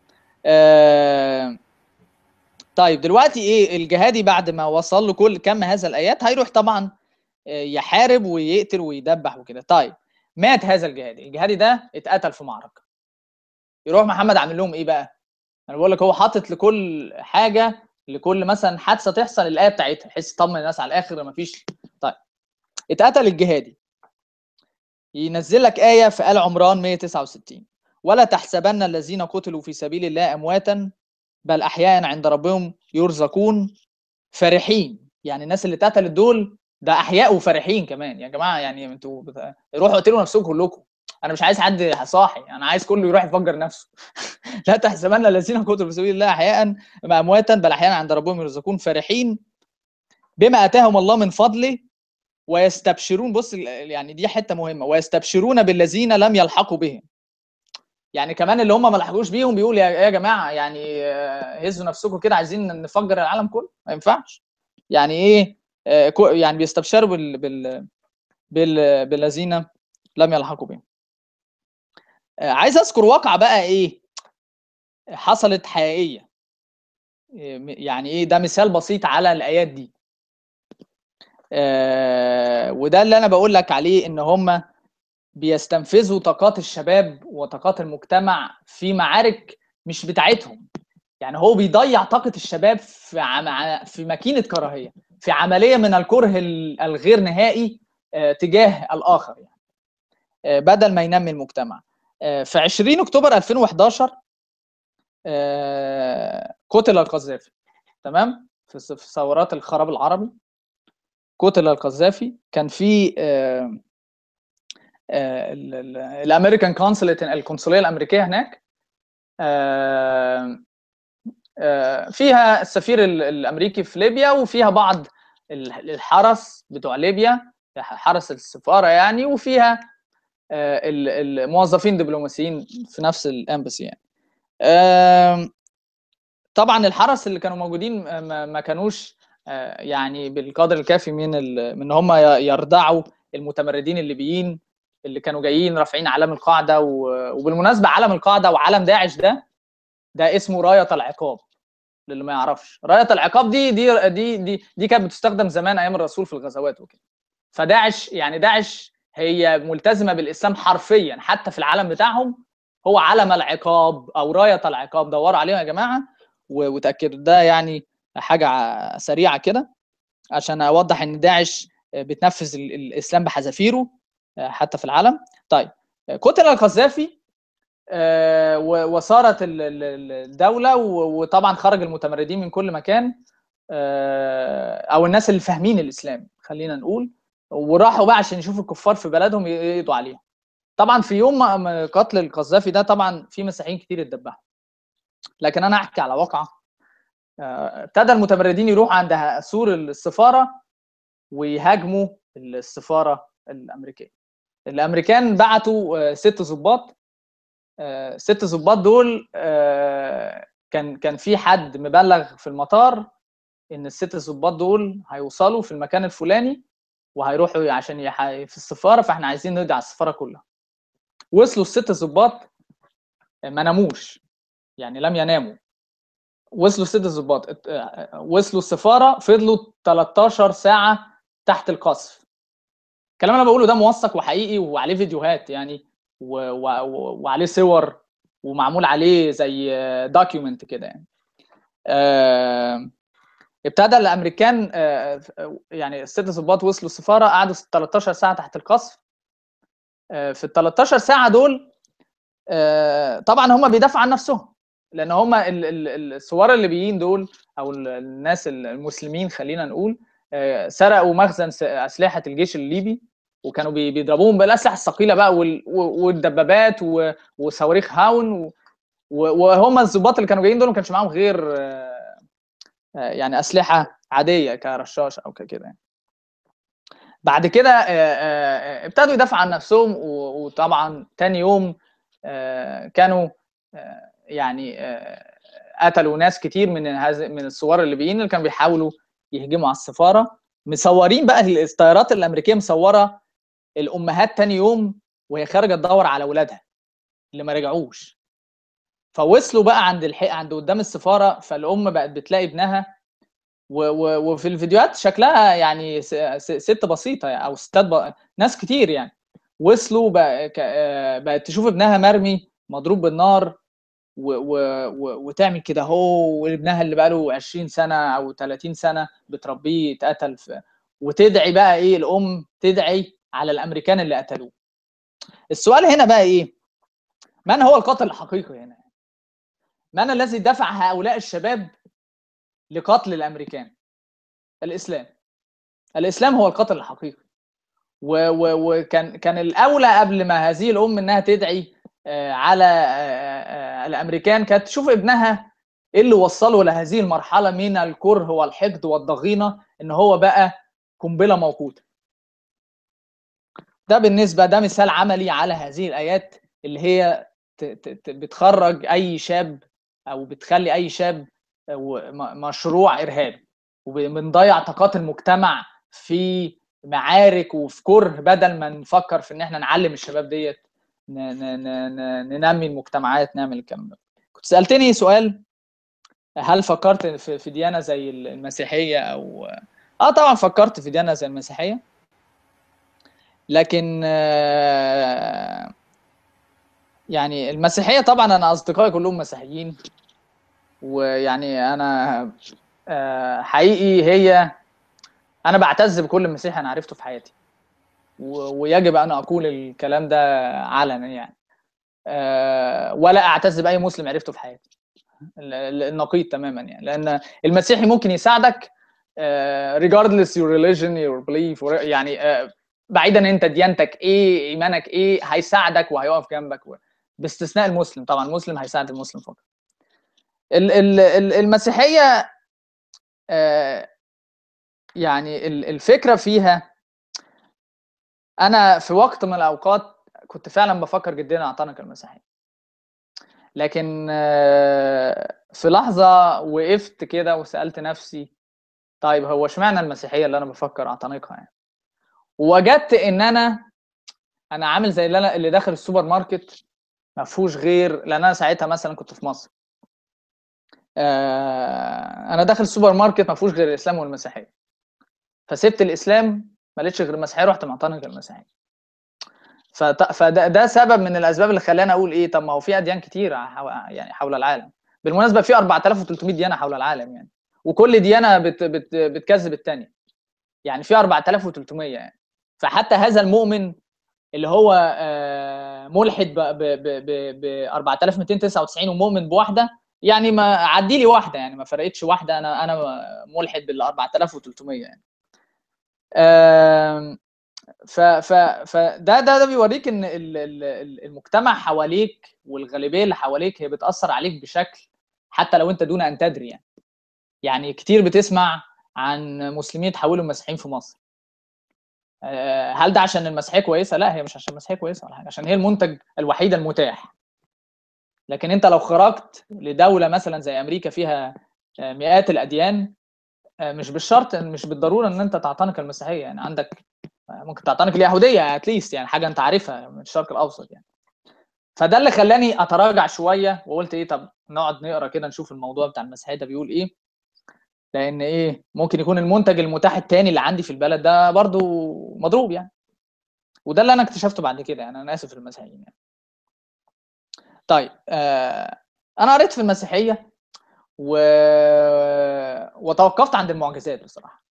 آه طيب دلوقتي ايه الجهادي بعد ما وصل له كل كم هذا الايات هيروح طبعا يحارب ويقتل ويدبح وكده طيب مات هذا الجهادي الجهادي ده اتقتل في معركه يروح محمد عامل لهم ايه بقى انا بقول لك هو حاطط لكل حاجه لكل مثلا حادثه تحصل الايه بتاعتها بحيث يطمن الناس على الاخر مفيش طيب اتقتل الجهادي ينزل لك ايه في ال عمران 169 ولا تحسبن الذين قتلوا في سبيل الله امواتا بل احياء عند ربهم يرزقون فرحين يعني الناس اللي اتقتلت دول ده احياء وفرحين كمان يا جماعه يعني انتوا بت... روحوا اقتلوا نفسكم كلكم انا مش عايز حد صاحي انا عايز كله يروح يفجر نفسه لا تحسبن الذين قتلوا في سبيل الله احياء امواتا بل احياء عند ربهم يرزقون فرحين بما اتاهم الله من فضله ويستبشرون بص يعني دي حته مهمه ويستبشرون بالذين لم يلحقوا بهم يعني كمان اللي هم ما لحقوش بيهم بيقول يا يا جماعه يعني هزوا نفسكم كده عايزين نفجر العالم كله ما ينفعش يعني ايه يعني بيستبشروا بال بال بال بالذين لم يلحقوا بهم عايز اذكر واقعه بقى ايه حصلت حقيقيه يعني ايه ده مثال بسيط على الايات دي وده اللي انا بقول لك عليه ان هم بيستنفذوا طاقات الشباب وطاقات المجتمع في معارك مش بتاعتهم يعني هو بيضيع طاقة الشباب في عم... في ماكينة كراهية في عملية من الكره الغير نهائي تجاه الآخر يعني بدل ما ينمي المجتمع في 20 أكتوبر 2011 قتل القذافي تمام في ثورات الخراب العربي قتل القذافي كان في الامريكان كونسلت القنصليه الامريكيه هناك فيها السفير الامريكي في ليبيا وفيها بعض الحرس بتوع ليبيا حرس السفاره يعني وفيها الموظفين دبلوماسيين في نفس الامباسي يعني طبعا الحرس اللي كانوا موجودين ما كانوش يعني بالقدر الكافي من من هم يردعوا المتمردين الليبيين اللي كانوا جايين رافعين علم القاعده وبالمناسبه علم القاعده وعلم داعش ده ده اسمه رايه العقاب للي ما يعرفش رايه العقاب دي دي دي دي, دي كانت بتستخدم زمان ايام الرسول في الغزوات وكده فداعش يعني داعش هي ملتزمه بالاسلام حرفيا حتى في العلم بتاعهم هو علم العقاب او رايه العقاب دوروا عليها يا جماعه وتاكدوا ده يعني حاجه سريعه كده عشان اوضح ان داعش بتنفذ الاسلام بحذافيره حتى في العالم طيب قتل القذافي وصارت الدوله وطبعا خرج المتمردين من كل مكان او الناس اللي فاهمين الاسلام خلينا نقول وراحوا بقى عشان يشوفوا الكفار في بلدهم يقضوا عليهم طبعا في يوم قتل القذافي ده طبعا في مسيحيين كتير اتدبحوا لكن انا احكي على واقعه ابتدى المتمردين يروحوا عند سور السفاره ويهاجموا السفاره الامريكيه الامريكان بعتوا ست ضباط ست ضباط دول كان كان في حد مبلغ في المطار ان الست ضباط دول هيوصلوا في المكان الفلاني وهيروحوا عشان يح... في السفاره فاحنا عايزين نقضي على السفاره كلها وصلوا الست ضباط ما ناموش يعني لم يناموا وصلوا الست ضباط وصلوا السفاره فضلوا 13 ساعه تحت القصف الكلام اللي انا بقوله ده موثق وحقيقي وعليه فيديوهات يعني و... و... وعليه صور ومعمول عليه زي دوكيومنت كده يعني أه... ابتدى الامريكان أه... يعني الست ضباط وصلوا السفاره قعدوا 13 ساعه تحت القصف أه... في ال 13 ساعه دول طبعا هم بيدافعوا عن نفسهم لان هم الثوار الليبيين دول او الناس المسلمين خلينا نقول سرقوا مخزن اسلحه الجيش الليبي وكانوا بيضربوهم بالاسلحه الثقيله بقى والدبابات وصواريخ هاون وهم الضباط اللي كانوا جايين دول ما كانش معاهم غير يعني اسلحه عاديه كرشاش او كده يعني بعد كده ابتدوا يدافعوا عن نفسهم وطبعا تاني يوم كانوا يعني قتلوا ناس كتير من هذا من الثوار الليبيين اللي كانوا بيحاولوا يهجموا على السفاره مصورين بقى الطيارات الامريكيه مصوره الامهات تاني يوم وهي خارجه تدور على اولادها اللي ما رجعوش فوصلوا بقى عند الحق عند قدام السفاره فالام بقت بتلاقي ابنها و و وفي الفيديوهات شكلها يعني ست بسيطه او ستات ب... ناس كتير يعني وصلوا بقى ك... بقت تشوف ابنها مرمي مضروب بالنار و... و... و... وتعمل كده هو وابنها اللي بقاله 20 سنه او 30 سنه بتربيه اتقتل في... وتدعي بقى ايه الام تدعي على الامريكان اللي قتلوه السؤال هنا بقى ايه من هو القاتل الحقيقي هنا من الذي دفع هؤلاء الشباب لقتل الامريكان الاسلام الاسلام هو القاتل الحقيقي وكان كان الاولى قبل ما هذه الام انها تدعي على الامريكان كانت تشوف ابنها ايه اللي وصله لهذه المرحله من الكره والحقد والضغينه ان هو بقى قنبله موقوته ده بالنسبه ده مثال عملي على هذه الايات اللي هي بتخرج اي شاب او بتخلي اي شاب مشروع ارهابي وبنضيع طاقات المجتمع في معارك وفي كره بدل ما نفكر في ان احنا نعلم الشباب ديت ننمي المجتمعات نعمل الكلام ده كنت سالتني سؤال هل فكرت في ديانه زي المسيحيه او اه طبعا فكرت في ديانه زي المسيحيه لكن يعني المسيحيه طبعا انا اصدقائي كلهم مسيحيين ويعني انا حقيقي هي انا بعتز بكل مسيحي انا عرفته في حياتي ويجب ان اقول الكلام ده علنا يعني ولا اعتز باي مسلم عرفته في حياتي النقيض تماما يعني لان المسيحي ممكن يساعدك regardless your religion your belief يعني بعيدا انت ديانتك ايه ايمانك ايه هيساعدك وهيقف جنبك باستثناء المسلم طبعا المسلم هيساعد المسلم فقط المسيحيه يعني الفكره فيها انا في وقت من الاوقات كنت فعلا بفكر جدا اعتنق المسيحيه لكن في لحظه وقفت كده وسالت نفسي طيب هو اشمعنى المسيحيه اللي انا بفكر اعتنقها يعني وجدت ان انا انا عامل زي اللي انا اللي داخل السوبر ماركت ما فيهوش غير لان انا ساعتها مثلا كنت في مصر انا داخل السوبر ماركت ما فيهوش غير الاسلام والمسيحيه فسبت الاسلام ما لقيتش غير المسيحيه رحت معتنق المسيحيه فده ده سبب من الاسباب اللي خلاني اقول ايه طب ما هو في اديان كتير يعني حول العالم بالمناسبه في 4300 ديانه حول العالم يعني وكل ديانه بت بت بتكذب الثانيه يعني في 4300 يعني فحتى هذا المؤمن اللي هو ملحد ب 4299 ومؤمن بواحده يعني ما عدي لي واحده يعني ما فرقتش واحده انا انا ملحد بال 4300 يعني ف ف فده ده ده بيوريك ان ال- ال- ال- المجتمع حواليك والغالبيه اللي حواليك هي بتاثر عليك بشكل حتى لو انت دون ان تدري يعني يعني كتير بتسمع عن مسلمين يتحولوا مسيحيين في مصر آه، هل ده عشان المسيحيه كويسه لا هي مش عشان المسيحيه كويسه ولا حاجه عشان هي المنتج الوحيد المتاح لكن انت لو خرجت لدوله مثلا زي امريكا فيها آه، مئات الاديان آه، مش بالشرط مش بالضروره ان انت تعتنق المسيحيه يعني عندك آه، ممكن تعتنق اليهوديه اتليست يعني حاجه انت عارفها من الشرق الاوسط يعني فده اللي خلاني اتراجع شويه وقلت ايه طب نقعد نقرا كده نشوف الموضوع بتاع المسيحيه ده بيقول ايه لان ايه ممكن يكون المنتج المتاح التاني اللي عندي في البلد ده برضو مضروب يعني وده اللي انا اكتشفته بعد كده يعني انا اسف في المسيحيين يعني طيب آه انا قريت في المسيحيه و... وتوقفت عند المعجزات بصراحه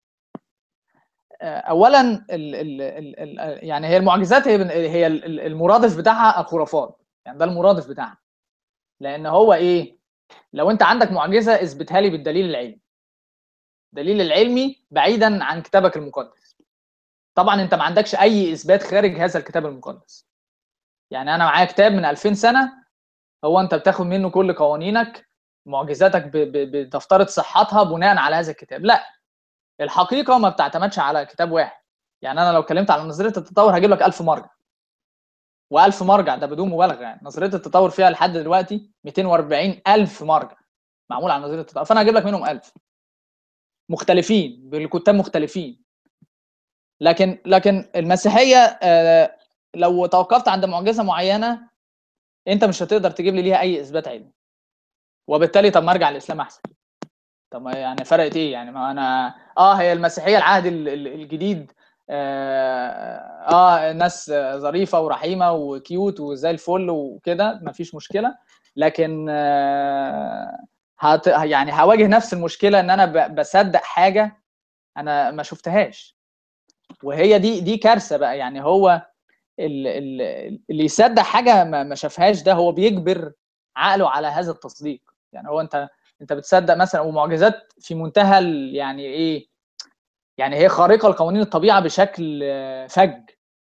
آه، اولا ال... ال... ال... ال... يعني هي المعجزات هي هي ال- المرادف بتاعها الخرافات يعني ده المرادف بتاعها لان هو ايه لو انت عندك معجزه اثبتها لي بالدليل العلمي الدليل العلمي بعيدا عن كتابك المقدس طبعا انت ما عندكش اي اثبات خارج هذا الكتاب المقدس يعني انا معايا كتاب من 2000 سنه هو انت بتاخد منه كل قوانينك معجزاتك ب- ب- بتفترض صحتها بناء على هذا الكتاب لا الحقيقه ما بتعتمدش على كتاب واحد يعني انا لو اتكلمت على نظريه التطور هجيب لك 1000 مرجع و1000 مرجع ده بدون مبالغه يعني نظريه التطور فيها لحد دلوقتي 240 الف مرجع معمول على نظريه التطور فانا هجيب لك منهم 1000 مختلفين بالكتاب مختلفين لكن لكن المسيحيه آه، لو توقفت عند معجزه معينه انت مش هتقدر تجيب لي ليها اي اثبات علمي وبالتالي طب ما ارجع الاسلام احسن طب ما يعني فرقت ايه يعني ما انا اه هي المسيحيه العهد ال- ال- الجديد اه, آه ناس ظريفه ورحيمه وكيوت وزي الفل وكده مفيش مشكله لكن آه هت يعني هواجه نفس المشكله ان انا ب- بصدق حاجه انا ما شفتهاش وهي دي دي كارثه بقى يعني هو ال- ال- اللي يصدق حاجه ما ما شافهاش ده هو بيجبر عقله على هذا التصديق يعني هو انت انت بتصدق مثلا ومعجزات في منتهى ال- يعني ايه يعني هي خارقه لقوانين الطبيعه بشكل آه، فج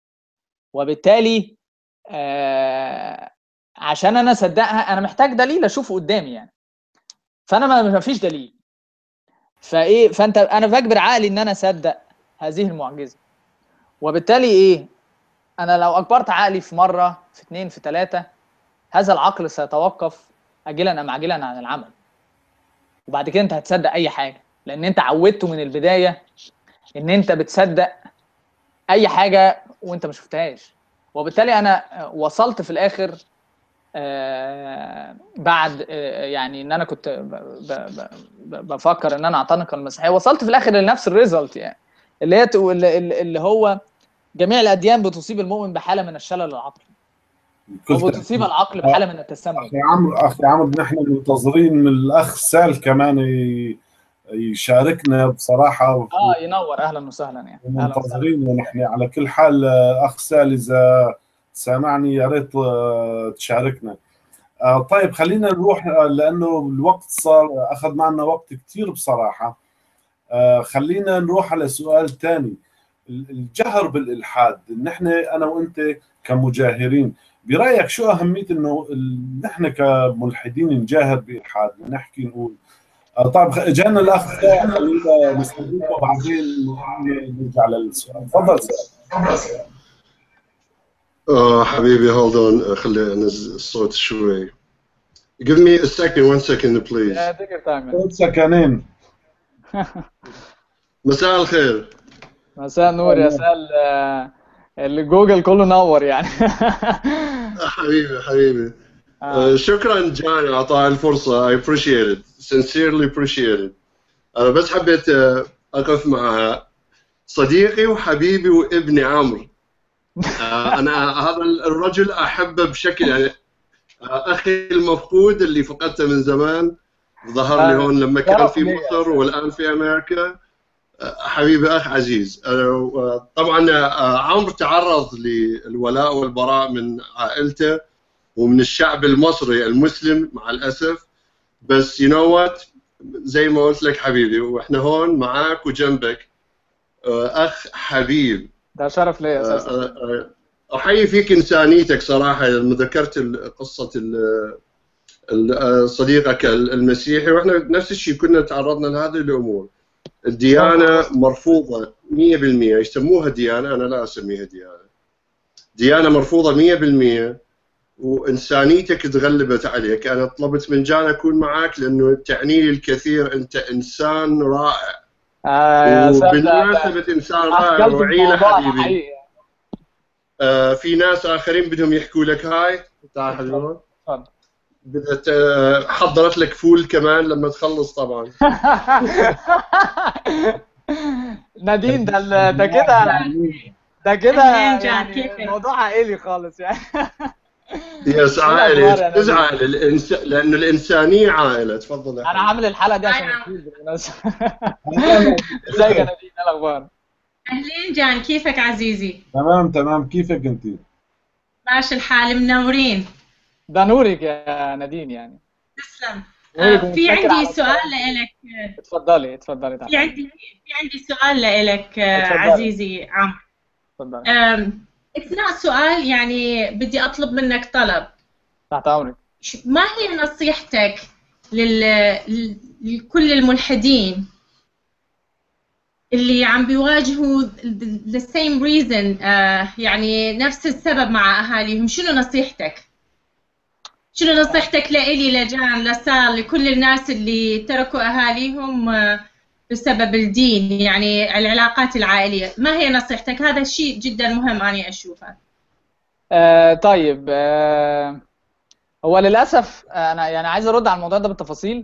وبالتالي آه، عشان انا اصدقها انا محتاج دليل اشوفه قدامي يعني فانا ما ما فيش دليل فايه فانت انا بجبر عقلي ان انا اصدق هذه المعجزه وبالتالي ايه انا لو اجبرت عقلي في مره في اثنين في ثلاثه هذا العقل سيتوقف اجلا ام عاجلا عن العمل وبعد كده انت هتصدق اي حاجه لان انت عودته من البدايه ان انت بتصدق اي حاجه وانت ما شفتهاش وبالتالي انا وصلت في الاخر آه، بعد آه، يعني ان انا كنت ب- ب- ب- بفكر ان انا اعتنق المسيحيه وصلت في الاخر لنفس الريزلت يعني اللي هي تقول- اللي اللي هو جميع الاديان بتصيب المؤمن بحاله من الشلل العقلي كل وبتصيب العقل بحاله من التسمم اخي عمرو اخي عمرو نحن منتظرين من الاخ سال كمان ي- يشاركنا بصراحه اه ينور اهلا وسهلا يعني اهلا وسهلا منتظرين ونحن على كل حال آه، اخ سال اذا سامعني يا ريت آه، تشاركنا آه، طيب خلينا نروح آه، لانه الوقت صار اخذ معنا وقت كثير بصراحه آه، خلينا نروح على سؤال ثاني الجهر بالالحاد نحن انا وانت كمجاهرين برايك شو اهميه انه ال- نحن كملحدين نجاهر بالحاد نحكي نقول آه، طيب خ- جانا الاخ سائل، خلينا نستضيفه وبعدين نرجع للسؤال تفضل سائل. اه حبيبي hold on خلي انزل الصوت شوي give me a second one second please Yeah, take your time man. صوت سكنين مساء الخير مساء النور يا سال آه، الجوجل كله نور يعني حبيبي حبيبي آه. آه، شكرا جان اعطاء الفرصه I appreciate it sincerely appreciate it انا بس حبيت آه، اقف مع صديقي وحبيبي وابني عمرو آه، انا هذا الرجل احبه بشكل يعني آه، اخي المفقود اللي فقدته من زمان ظهر لي آه، هون لما كان شرف في لي يا مصر سيد. والان في امريكا آه، حبيبي اخ عزيز آه، طبعا آه، عمرو تعرض للولاء والبراء من عائلته ومن الشعب المصري المسلم مع الاسف بس يو نو وات زي ما قلت لك حبيبي واحنا هون معاك وجنبك آه، اخ حبيب ده شرف ليا آه، اساسا آه، آه، احيي فيك انسانيتك صراحه لما ذكرت ال- قصه ال- ال- آه، صديقك المسيحي واحنا نفس الشيء كنا تعرضنا لهذه الامور الديانه مرفوضه 100% يسموها ديانه انا لا اسميها ديانه ديانه مرفوضه 100% وانسانيتك تغلبت عليك انا طلبت من جان اكون معك لانه تعني لي الكثير انت انسان رائع آه يا سادة، وبالمناسبه انسان رائع أثقلت وعيله الموضوع حبيبي حقيقي. آه، في ناس اخرين بدهم يحكوا لك هاي تعال حبيبي اتفضل. بدت آه، حضرت لك فول كمان لما تخلص طبعا نادين ده ال- ده كده ده كده أهلاً جان، يعني كيفك؟ الموضوع عائلي خالص يعني يس الأخبار عائلة يا تز نبيل؟ عائلة الإنس... لأنه الإنسانية عائلة تفضل يا انا حبيبي. عامل الحلقه دي عشان أيوة. اكيد بالمناسبه ازيك يا نادين ايه الاخبار؟ اهلين جان كيفك عزيزي؟ تمام تمام كيفك انت؟ ماشي الحال منورين ده نورك يا نادين يعني تسلم نورك آه، في ومتشكر عندي على سؤال الكلام. لإلك اتفضلي اتفضلي في تعالي عندي في عندي سؤال لإلك آه، اتفضلي. عزيزي عمرو اتفضلي آم، اثناء السؤال يعني بدي اطلب منك طلب تحت امرك ش- ما هي نصيحتك لل... لل- لكل الملحدين اللي عم بيواجهوا the same reason آه، يعني نفس السبب مع اهاليهم شنو نصيحتك؟ شنو نصيحتك لإلي لجان لسال لكل الناس اللي تركوا اهاليهم آه، بسبب الدين يعني العلاقات العائلية ما هي نصيحتك؟ هذا شيء جدا مهم أنا أشوفه آه طيب آه هو للاسف آه، انا يعني عايز ارد على الموضوع ده بالتفاصيل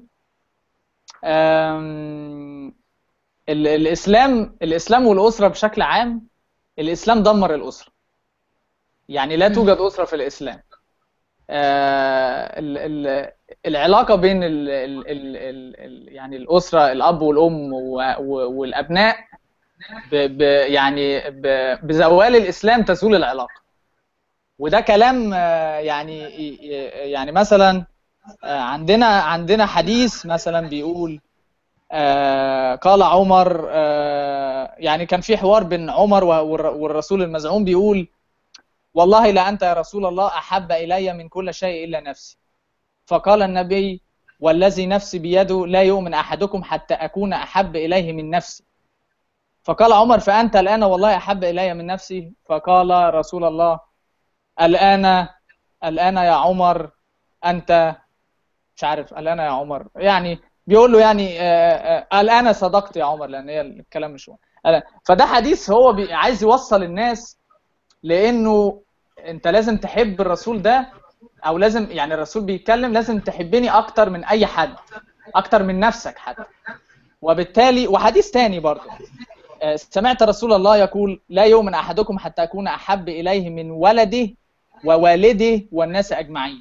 آم، ال- الاسلام الاسلام والاسره بشكل عام الاسلام دمر الاسره يعني لا توجد اسره في الاسلام آه، ال- ال- العلاقه بين ال ال ال ال ال يعني الاسره الاب والام و- و- والابناء ب ب يعني ب بزوال الاسلام تزول العلاقه وده كلام آه، يعني يعني مثلا آه، عندنا عندنا حديث مثلا بيقول آه، قال عمر آه، يعني كان في حوار بين عمر والر- والرسول المزعوم بيقول والله لا أنت يا رسول الله أحب إلي من كل شيء إلا نفسي فقال النبي والذي نفسي بيده لا يؤمن أحدكم حتى أكون أحب إليه من نفسي فقال عمر فأنت الآن والله أحب إلي من نفسي فقال رسول الله الآن الآن يا عمر أنت مش عارف الآن يا عمر يعني بيقول له يعني آه، آه، الآن صدقت يا عمر لأن هي الكلام مش هو الآن. فده حديث هو بي- عايز يوصل الناس لأنه أنت لازم تحب الرسول ده أو لازم يعني الرسول بيتكلم لازم تحبني أكتر من أي حد أكتر من نفسك حتى وبالتالي وحديث تاني برضه آه، سمعت رسول الله يقول لا يؤمن أحدكم حتى أكون أحب إليه من ولده ووالده والناس أجمعين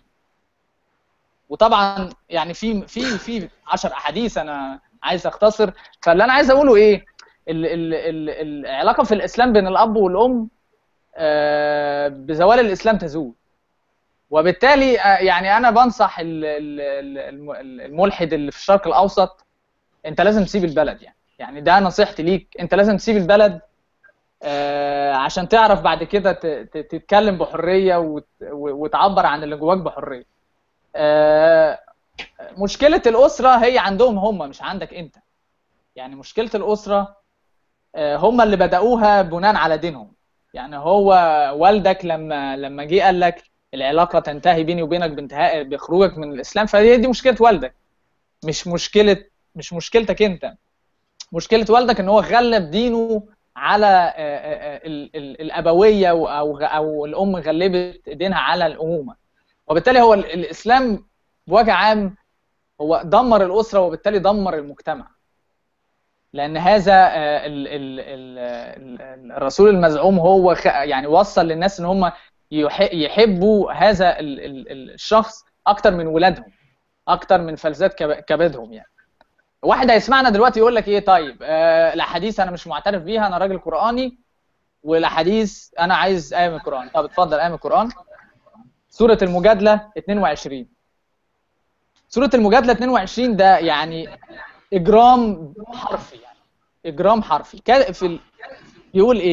وطبعا يعني في في في 10 احاديث انا عايز اختصر فاللي انا عايز اقوله ايه ال ال ال العلاقه في الاسلام بين الاب والام آه، بزوال الاسلام تزول وبالتالي آه، يعني انا بنصح ال- ال- ال- الم- الملحد اللي في الشرق الاوسط انت لازم تسيب البلد يعني يعني ده نصيحتي ليك انت لازم تسيب البلد آه، عشان تعرف بعد كده ت- ت- تتكلم بحريه وت- وتعبر عن اللي جواك بحريه آه، مشكلة الأسرة هي عندهم هم مش عندك أنت يعني مشكلة الأسرة آه، هم اللي بدأوها بناء على دينهم يعني هو والدك لما لما جه قال لك العلاقة تنتهي بيني وبينك بانتهاء بخروجك من الإسلام فهي دي مشكلة والدك مش مشكلة مش مشكلتك أنت مشكلة والدك إن هو غلب دينه على آه، آه، آه، ال- ال- الأبوية أو أو أو الأم غلبت دينها على الأمومة وبالتالي هو ال- الاسلام بوجه عام هو دمر الاسره وبالتالي دمر المجتمع لان هذا آه، ال- ال- ال- ال- الرسول المزعوم هو خ- يعني وصل للناس ان هم يح- يحبوا هذا ال- ال- ال- الشخص اكتر من ولادهم اكتر من فلذات كب- كبدهم يعني واحد هيسمعنا دلوقتي يقول لك ايه طيب آه الاحاديث انا مش معترف بيها انا راجل قراني والاحاديث انا عايز ايه من القران طب اتفضل ايه من القران سورة المجادلة 22 سورة المجادلة 22 ده يعني إجرام حرفي يعني إجرام حرفي كا- في ال... بيقول إيه؟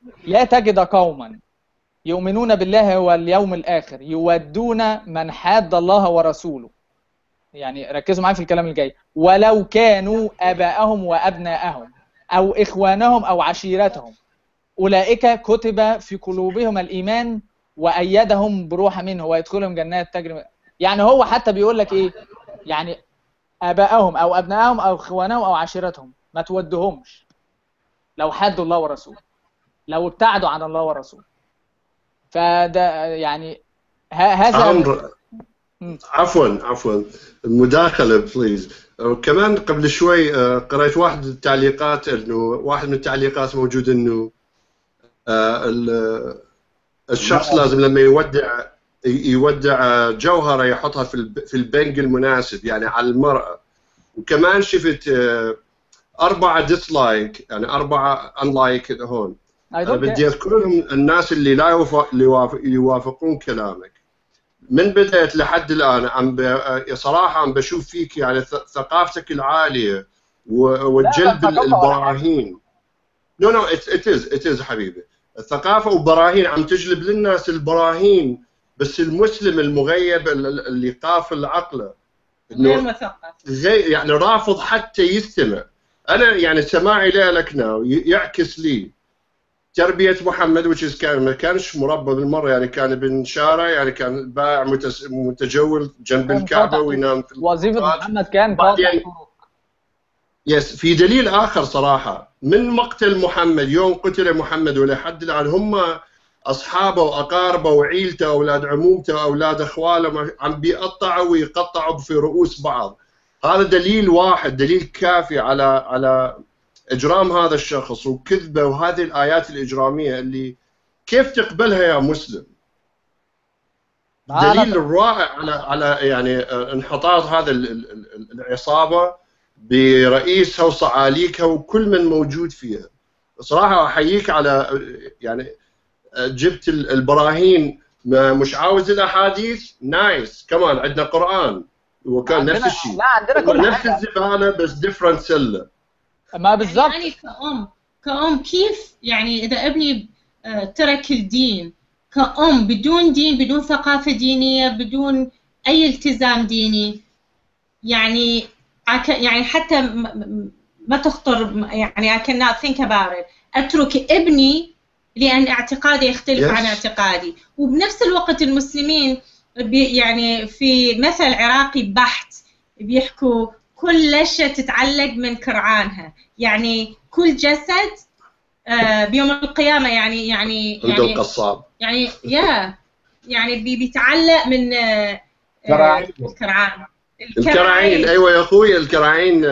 لا تجد قوما يؤمنون بالله واليوم الآخر يودون من حاد الله ورسوله يعني ركزوا معايا في الكلام الجاي ولو كانوا آباءهم وأبناءهم أو إخوانهم أو عشيرتهم أولئك كتب في قلوبهم الإيمان وأيدهم بروح منه ويدخلهم جنات تجري يعني هو حتى بيقول لك إيه يعني آباءهم أو أبنائهم أو إخوانهم أو عشيرتهم ما تودهمش لو حدوا الله ورسوله لو ابتعدوا عن الله ورسوله فده يعني هذا عمرو عفوا عفوا المداخلة بليز كمان قبل شوي قرأت واحد التعليقات انه واحد من التعليقات موجود انه الشخص لازم لما يودع يودع جوهره يحطها في في البنك المناسب يعني على المرأة وكمان شفت أربعة ديسلايك يعني أربعة أنلايك هون أنا بدي أذكر لهم الناس اللي لا يوافق يوافقون كلامك من بدأت لحد الآن عم صراحة عم بشوف فيك يعني ثقافتك العالية وجلب البراهين نو نو ات از ات از حبيبي الثقافة وبراهين عم تجلب للناس البراهين بس المسلم المغيب اللي قافل عقله غير مثقف غير يعني رافض حتى يستمع انا يعني سماعي لك ناو يعكس لي تربيه محمد which كان ما كانش مربى بالمره يعني كان ابن شارع يعني كان بائع متجول جنب الكعبه وينام في وظيفه محمد كان بعدين يس في دليل اخر صراحه من مقتل محمد يوم قتل محمد ولحد الان هم اصحابه واقاربه وعيلته واولاد عمومته واولاد اخواله عم بيقطعوا ويقطعوا في رؤوس بعض هذا دليل واحد دليل كافي على على اجرام هذا الشخص وكذبه وهذه الايات الاجراميه اللي كيف تقبلها يا مسلم؟ دليل رائع على على يعني انحطاط هذا العصابه برئيسها وصعاليكها وكل من موجود فيها. صراحه احييك على يعني جبت البراهين مش عاوز الاحاديث نايس كمان عندنا قران وكان نفس الشيء لا عندنا كل نفس حاجه الزباله بس ديفرنت سله ما بالظبط يعني كأم كأم كيف يعني إذا ابني ترك الدين كأم بدون دين بدون ثقافة دينية بدون أي التزام ديني يعني يعني حتى ما تخطر يعني I cannot think about it أترك ابني لأن اعتقادي يختلف Yes. عن اعتقادي وبنفس الوقت المسلمين بي يعني في مثل عراقي بحت بيحكوا كل لشة تتعلق من كرعانها يعني كل جسد آه، بيوم القيامة يعني يعني عند يعني القصاب يعني يا يعني بي- بيتعلق من آه، آه، كراعين. الكرعان الكراعين ايوه يا اخوي الكراعين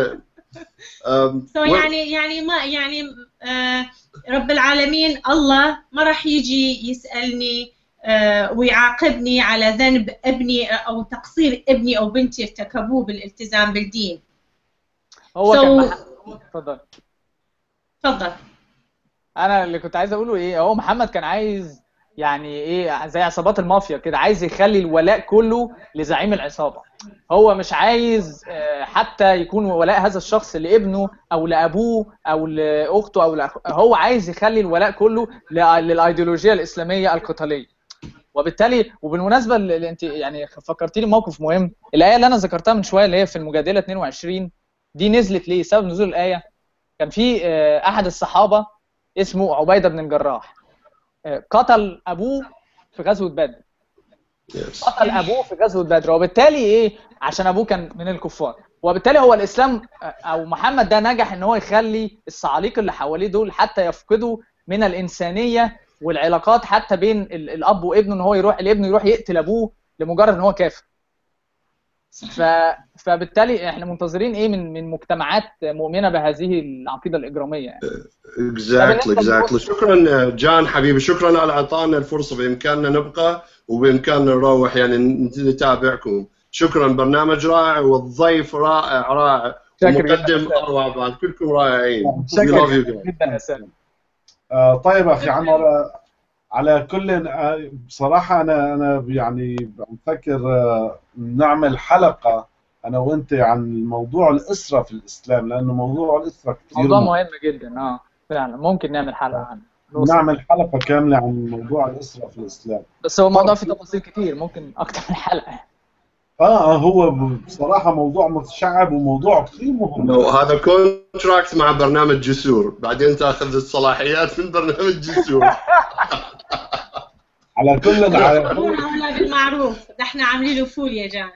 أم، سو و- يعني يعني ما يعني آه، رب العالمين الله ما راح يجي يسألني آه، ويعاقبني على ذنب ابني او تقصير ابني او بنتي ارتكبوه بالالتزام بالدين هو So- كان مح- اتفضل تفضل انا اللي كنت عايز اقوله ايه هو محمد كان عايز يعني ايه زي عصابات المافيا كده عايز يخلي الولاء كله لزعيم العصابه هو مش عايز آه، حتى يكون ولاء هذا الشخص لابنه او لابوه او لاخته او لأخ... هو عايز يخلي الولاء كله ل- للايديولوجيه الاسلاميه القتاليه وبالتالي وبالمناسبه اللي انت يعني فكرتيني موقف مهم الايه اللي انا ذكرتها من شويه اللي هي في المجادله 22 دي نزلت ليه سبب نزول الايه كان في آه، احد الصحابه اسمه عبيده بن الجراح آه، قتل ابوه في غزوه بدر Yes. قتل ابوه في غزوه بدر وبالتالي ايه عشان ابوه كان من الكفار وبالتالي هو الاسلام آه، او محمد ده نجح ان هو يخلي الصعاليق اللي حواليه دول حتى يفقدوا من الانسانيه والعلاقات حتى بين ال- الاب وابنه ان هو يروح الابن يروح يقتل ابوه لمجرد ان هو كافر ف... فبالتالي احنا منتظرين ايه من من مجتمعات مؤمنه بهذه العقيده الاجراميه يعني. اكزاكتلي اكزاكتلي شكرا جان حبيبي شكرا على اعطانا الفرصه بامكاننا نبقى وبامكاننا نروح يعني نتابعكم شكرا برنامج رائع والضيف رائع رائع شكرا ومقدم جدا. اروع بعد كلكم رائعين We شكرا love you guys. جدا يا سامي آه، طيب اخي عمر آه، على كل آه، بصراحه انا انا يعني بفكر آه، نعمل حلقه انا وانت عن موضوع الاسره في الاسلام لانه موضوع الاسره كثير موضوع مهم. مهم جدا اه فعلا ممكن نعمل حلقه عنه نوصل. نعمل حلقه كامله عن موضوع الاسره في الاسلام بس هو الموضوع فيه تفاصيل كتير ممكن اكتر من حلقه اه هو بصراحه موضوع متشعب وموضوع كثير مهم لو هذا كونتراكت مع برنامج جسور بعدين تاخذ الصلاحيات من برنامج جسور على كل على كل كلنا اولى بالمعروف نحن عاملين له فول يا جان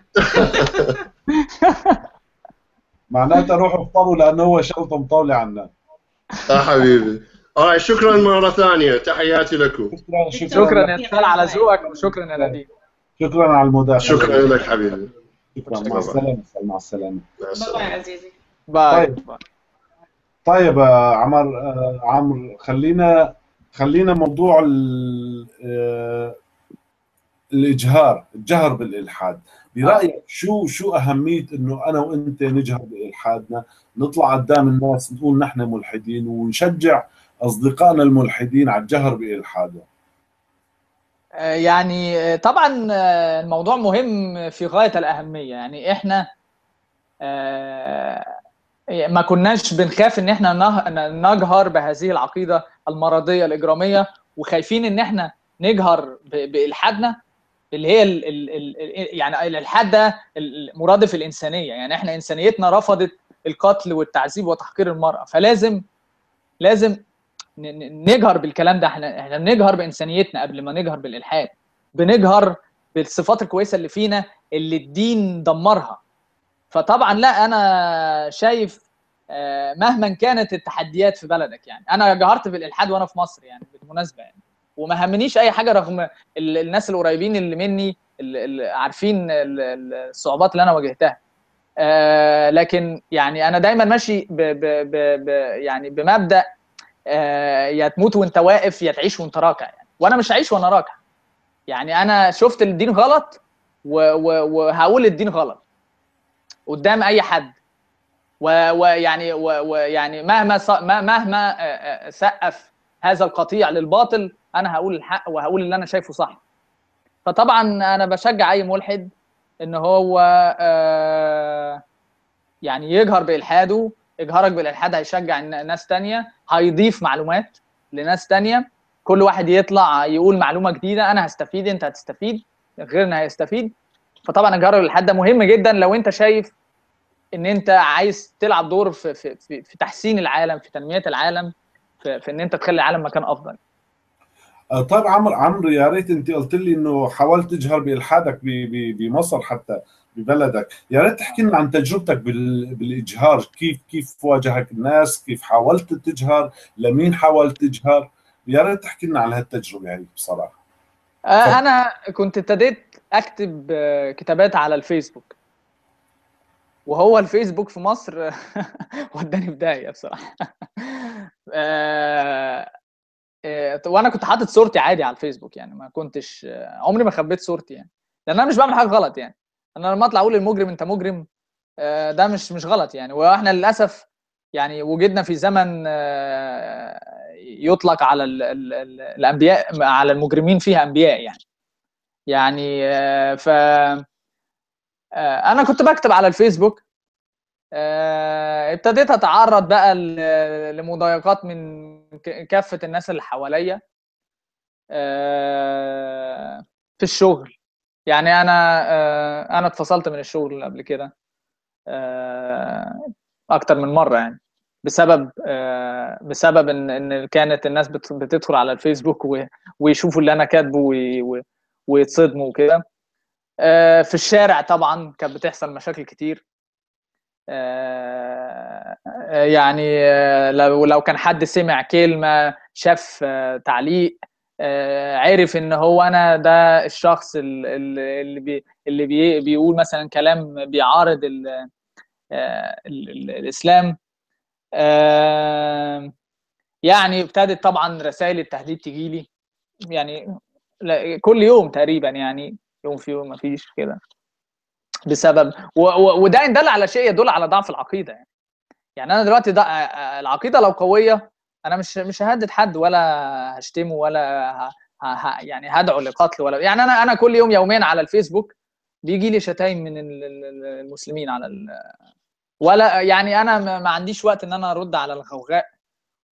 معناتها روحوا افطروا لانه هو شغلته مطاوله عنا يا حبيبي آه شكرا مره ثانيه تحياتي لكم شكرا شكرا شكرا يا نسال على ذوقك وشكرا يا نديم شكرا على المداخله شكرا لك حبيبي شكرا مع السلامه مع السلامه مع باي السلامه عزيزي باي طيب. طيب آه، عمر آه، عمرو خلينا خلينا موضوع ال- آه، الاجهار الجهر بالالحاد برايك شو شو اهميه انه انا وانت نجهر بالحادنا نطلع قدام الناس نقول نحن ملحدين ونشجع اصدقائنا الملحدين على الجهر بالحادهم آه، يعني آه، طبعا آه، الموضوع مهم في غاية الأهمية يعني احنا آه، ما كناش بنخاف ان احنا نه- نجهر بهذه العقيدة المرضية الإجرامية وخايفين ان احنا نجهر ب- بإلحادنا اللي هي ال ال ال يعني الإلحاد ده ال- مرادف الإنسانية يعني احنا إنسانيتنا رفضت القتل والتعذيب وتحقير المرأة فلازم لازم ن- ن- نجهر بالكلام ده احنا احنا بنجهر بانسانيتنا قبل ما نجهر بالالحاد بنجهر بالصفات الكويسه اللي فينا اللي الدين دمرها فطبعا لا انا شايف آه، مهما كانت التحديات في بلدك يعني انا جهرت بالالحاد وانا في مصر يعني بالمناسبه يعني وما همنيش اي حاجه رغم ال- الناس القريبين اللي مني اللي اللي عارفين ال- ال- الصعوبات اللي انا واجهتها آه، لكن يعني انا دايما ماشي ب ب ب ب يعني بمبدا آه، يا تموت وانت واقف يا تعيش وانت راكع يعني وانا مش هعيش وانا راكع يعني انا شفت الدين غلط و- و- وهقول الدين غلط قدام اي حد و- ويعني و- ويعني مهما ص- ما- مهما آه، آه، سقف هذا القطيع للباطل انا هقول الحق وهقول اللي انا شايفه صح فطبعا انا بشجع اي ملحد ان هو آه، يعني يجهر بالحاده اجهارك بالالحاد هيشجع الن- ناس تانية هيضيف معلومات لناس تانية كل واحد يطلع يقول معلومه جديده انا هستفيد انت هتستفيد غيرنا هيستفيد فطبعا الجهر بالالحاد ده مهم جدا لو انت شايف ان انت عايز تلعب دور في في في, في تحسين العالم في تنميه العالم في, في ان انت تخلي العالم مكان افضل آه، طيب عمرو عمرو يا ريت انت قلت لي انه حاولت تجهر بالحادك ب- ب- بمصر حتى ببلدك يا ريت تحكي لنا عن تجربتك بال- بالاجهار كيف كيف واجهك الناس كيف حاولت تجهر لمين حاولت تجهر يا ريت تحكي لنا عن هالتجربه هي بصراحه آه، انا كنت ابتديت اكتب آه، كتابات على الفيسبوك وهو الفيسبوك في مصر وداني في داهيه بصراحه آه، آه، وانا كنت حاطط صورتي عادي على الفيسبوك يعني ما كنتش آه، عمري ما خبيت صورتي يعني لان انا مش بعمل حاجه غلط يعني انا لما اطلع اقول للمجرم انت مجرم آه، ده مش مش غلط يعني واحنا للاسف يعني وجدنا في زمن آه، يطلق على ال ال ال الانبياء على المجرمين فيها انبياء يعني يعني آه، ف آه، انا كنت بكتب على الفيسبوك آه، ابتديت اتعرض بقى ل- لمضايقات من ك- كافه الناس اللي حواليا آه، في الشغل يعني انا آه، انا اتفصلت من الشغل قبل كده آه، اكتر من مره يعني بسبب آه، بسبب ان ان كانت الناس بت- بتدخل على الفيسبوك و- ويشوفوا اللي انا كاتبه وي- و- ويتصدموا وكده آه، في الشارع طبعا كانت بتحصل مشاكل كتير آه، آه، يعني آه، لو لو كان حد سمع كلمة شاف آه، تعليق آه، عرف ان هو انا ده الشخص ال- ال- اللي بي اللي بي بيقول مثلا كلام بيعارض ال آه، ال- ال- الاسلام آه، يعني ابتدت طبعا رسائل التهديد تجي لي يعني لا- كل يوم تقريبا يعني يوم في يوم ما فيش كده بسبب و- و- وده ان دل على شيء يدل على ضعف العقيده يعني يعني انا دلوقتي ده العقيده لو قويه انا مش مش ههدد حد ولا هشتمه ولا ه... ه... ه- يعني هدعو لقتل ولا يعني انا انا كل يوم يوميا على الفيسبوك بيجي لي شتايم من ال- ال- ال- المسلمين على ال... ولا يعني انا ما ما عنديش وقت ان انا ارد على الغوغاء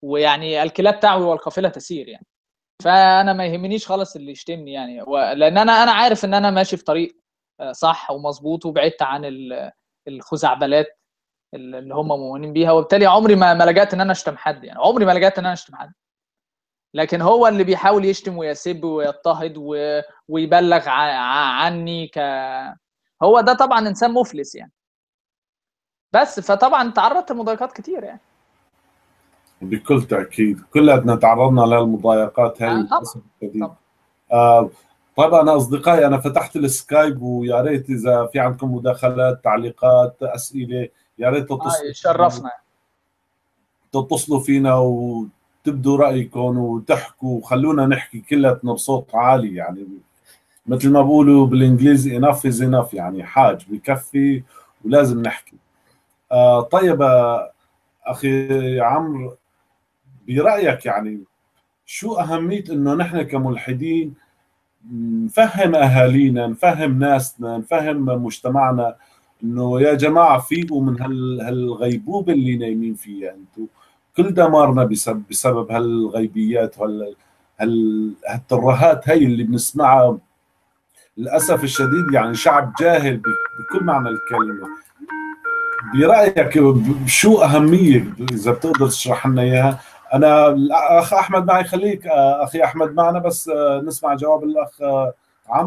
ويعني الكلاب تعوي والقافله تسير يعني فانا ما يهمنيش خالص اللي يشتمني يعني و... لان انا انا عارف ان انا ماشي في طريق صح ومظبوط وبعدت عن الخزعبلات اللي هم مؤمنين بيها وبالتالي عمري ما ما لجأت ان انا اشتم حد يعني عمري ما لجأت ان انا اشتم حد لكن هو اللي بيحاول يشتم ويسب ويضطهد و... ويبلغ ع... عني ك هو ده طبعا انسان مفلس يعني بس فطبعا تعرضت لمضايقات كتير يعني بكل تاكيد كلنا تعرضنا للمضايقات هاي آه طبعا طبعا آه طيب انا اصدقائي انا فتحت السكايب ويا ريت اذا في عندكم مداخلات تعليقات اسئله يا ريت تتصلوا آه شرفنا تتصلوا فينا وتبدوا رايكم وتحكوا وخلونا نحكي كلتنا بصوت عالي يعني مثل ما بقولوا بالانجليزي enough is enough يعني حاج بكفي ولازم نحكي آه طيب اخي عمرو برايك يعني شو اهميه انه نحن كملحدين نفهم اهالينا نفهم ناسنا نفهم مجتمعنا انه يا جماعه فيقوا من هالغيبوبه اللي نايمين فيها انتم كل دمارنا بسبب بسبب هالغيبيات وهال هالترهات هي اللي بنسمعها للاسف الشديد يعني شعب جاهل بكل معنى الكلمه برايك شو اهميه اذا بتقدر تشرح لنا اياها انا الاخ احمد معي خليك اخي احمد معنا بس نسمع جواب الاخ عم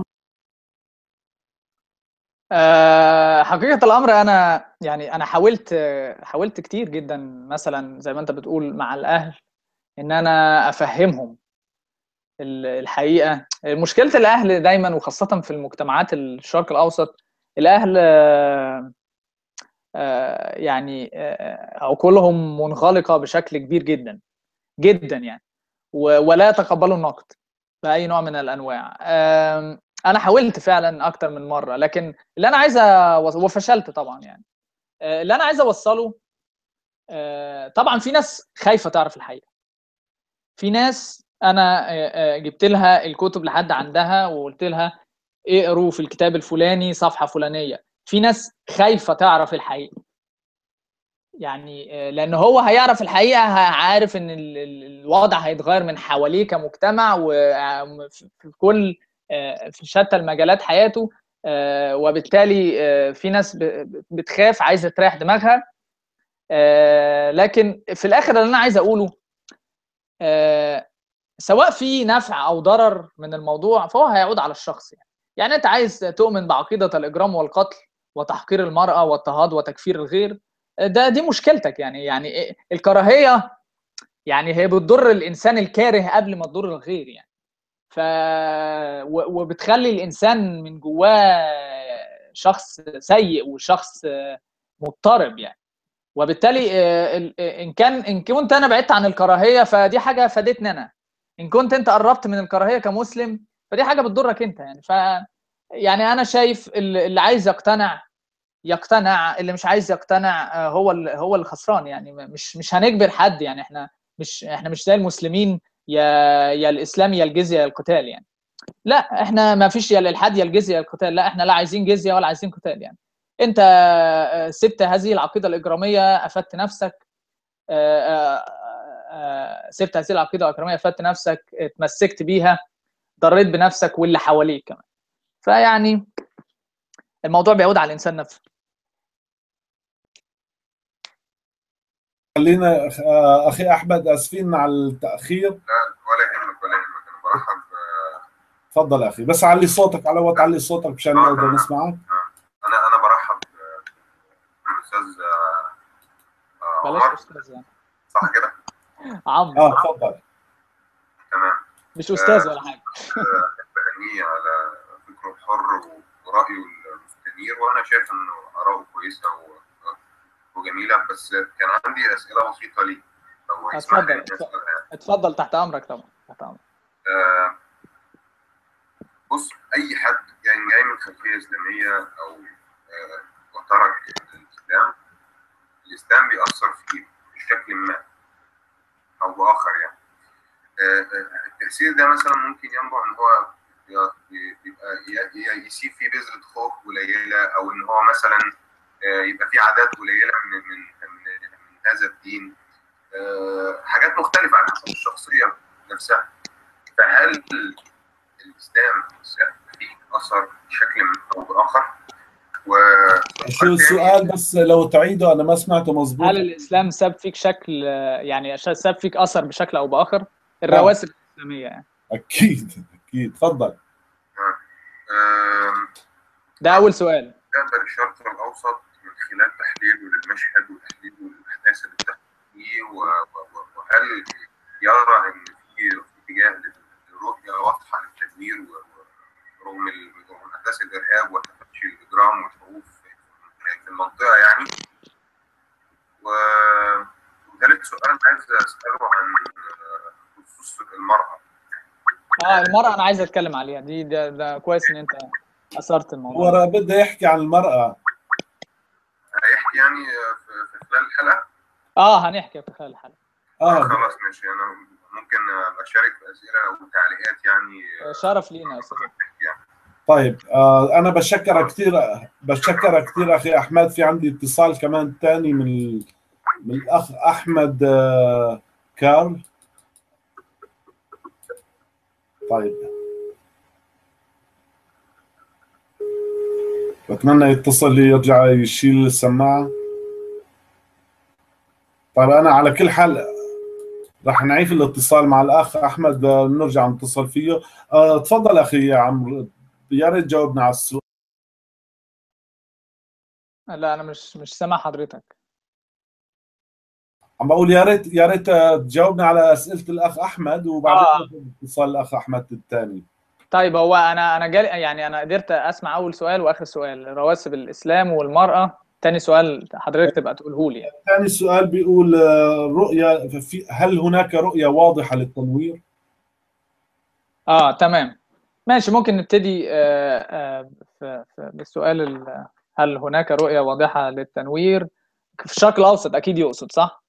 أه حقيقة الأمر أنا يعني أنا حاولت حاولت كتير جدا مثلا زي ما أنت بتقول مع الأهل إن أنا أفهمهم الحقيقة مشكلة الأهل دايما وخاصة في المجتمعات الشرق الأوسط الأهل يعني عقولهم منغلقة بشكل كبير جدا جدا يعني ولا يتقبلوا النقد باي نوع من الانواع انا حاولت فعلا اكتر من مره لكن اللي انا عايز وفشلت طبعا يعني اللي انا عايز اوصله طبعا في ناس خايفه تعرف الحقيقه في ناس انا جبت لها الكتب لحد عندها وقلت لها اقروا في الكتاب الفلاني صفحه فلانيه في ناس خايفه تعرف الحقيقه يعني لان هو هيعرف الحقيقه عارف ان الوضع هيتغير من حواليه كمجتمع وفي كل في شتى المجالات حياته وبالتالي في ناس بتخاف عايزه تريح دماغها لكن في الاخر اللي انا عايز اقوله سواء في نفع او ضرر من الموضوع فهو هيعود على الشخص يعني يعني انت عايز تؤمن بعقيده الاجرام والقتل وتحقير المراه واضطهاد وتكفير الغير ده دي مشكلتك يعني يعني الكراهيه يعني هي بتضر الانسان الكاره قبل ما تضر الغير يعني ف وبتخلي الانسان من جواه شخص سيء وشخص مضطرب يعني وبالتالي ان كان ان كنت انا بعدت عن الكراهيه فدي حاجه فادتني انا ان كنت انت قربت من الكراهيه كمسلم فدي حاجه بتضرك انت يعني ف يعني انا شايف اللي عايز يقتنع يقتنع اللي مش عايز يقتنع هو هو اللي خسران يعني مش مش هنجبر حد يعني احنا مش احنا مش زي المسلمين يا يا الاسلام يا الجزيه يا القتال يعني لا احنا ما فيش يا الالحاد يا الجزيه يا القتال لا احنا لا عايزين جزيه ولا عايزين قتال يعني انت سبت هذه العقيده الاجراميه افدت نفسك سبت هذه العقيده الاجراميه افدت نفسك اتمسكت بيها ضريت بنفسك واللي حواليك كمان فيعني الموضوع بيعود على الانسان نفسه خلينا اخي احمد اسفين على التاخير لا ولا يهمك ولا يهمك انا برحب تفضل اخي بس علي صوتك على وقت علي صوتك مشان نقدر نسمعك انا انا برحب بالاستاذ بلاش استاذ يعني صح كده؟ عمرو اه تفضل تمام مش استاذ ولا حاجه بهنيه على فكره الحر ورايه المستنير وانا شايف انه اراءه كويسه وجميله بس كان عندي اسئله بسيطه ليه لو اتفضل اتفضل تحت امرك طبعا تحت امرك آه بص اي حد يعني جاي من خلفيه اسلاميه او آه وترك الاسلام الاسلام بيأثر فيه بشكل ما او باخر يعني آه التأثير ده مثلا ممكن ينبع ان هو يبقى يسيب فيه بذرة خوف قليلة او ان هو مثلا يبقى في عادات قليله من من من, من هذا الدين آه، حاجات مختلفه على حسب الشخصيه نفسها فهل الاسلام فيه اثر بشكل او باخر و شو السؤال بس لو تعيده انا ما سمعته مظبوط هل الاسلام ساب فيك شكل يعني ساب فيك اثر بشكل او باخر الرواسب الاسلاميه يعني اكيد اكيد تفضل آم، ده اول سؤال يقدر الشرق الاوسط من خلال تحليله للمشهد وتحليله للاحداث اللي بتحصل فيه و- و- و- وهل يرى ان في اتجاه لرؤيه واضحه للتدمير و- و- رغم ال- رغم احداث الارهاب وتفشي الاجرام والحروب في- في المنطقه يعني و- وثالث سؤال عايز اساله عن آه، خصوص المراه اه المراه انا عايز اتكلم عليها دي ده, ده كويس ان انت اثرت الموضوع هو بده يحكي عن المرأة هيحكي يعني آه، في في خلال الحلقه اه هنحكي في خلال الحلقه اه خلاص ماشي انا ممكن ابقى اشارك باسئله وتعليقات يعني آه، شرف لينا يا استاذ طيب آه انا بشكرك كثير بشكرك كثير اخي احمد في عندي اتصال كمان ثاني من ال- من الاخ احمد آه كارل طيب بتمنى يتصل لي يرجع يشيل السماعة طيب أنا على كل حال رح نعيد الاتصال مع الأخ أحمد آه، نرجع نتصل فيه آه، تفضل أخي يا عمرو يا ريت جاوبنا على السؤال لا انا مش مش سامع حضرتك عم بقول يا ريت يا ريت آه، تجاوبنا على أسئلة الأخ أحمد وبعدين آه. ناخذ اتصال الأخ أحمد الثاني طيب هو انا انا جالي يعني انا قدرت اسمع اول سؤال واخر سؤال رواسب الاسلام والمراه تاني سؤال حضرتك تبقى تقوله لي يعني. ثاني سؤال بيقول آه، رؤية في هل هناك رؤية واضحة للتنوير؟ اه تمام ماشي ممكن نبتدي آه، آه، في- في- بالسؤال ال- هل هناك رؤية واضحة للتنوير في الشرق الأوسط أكيد يقصد صح؟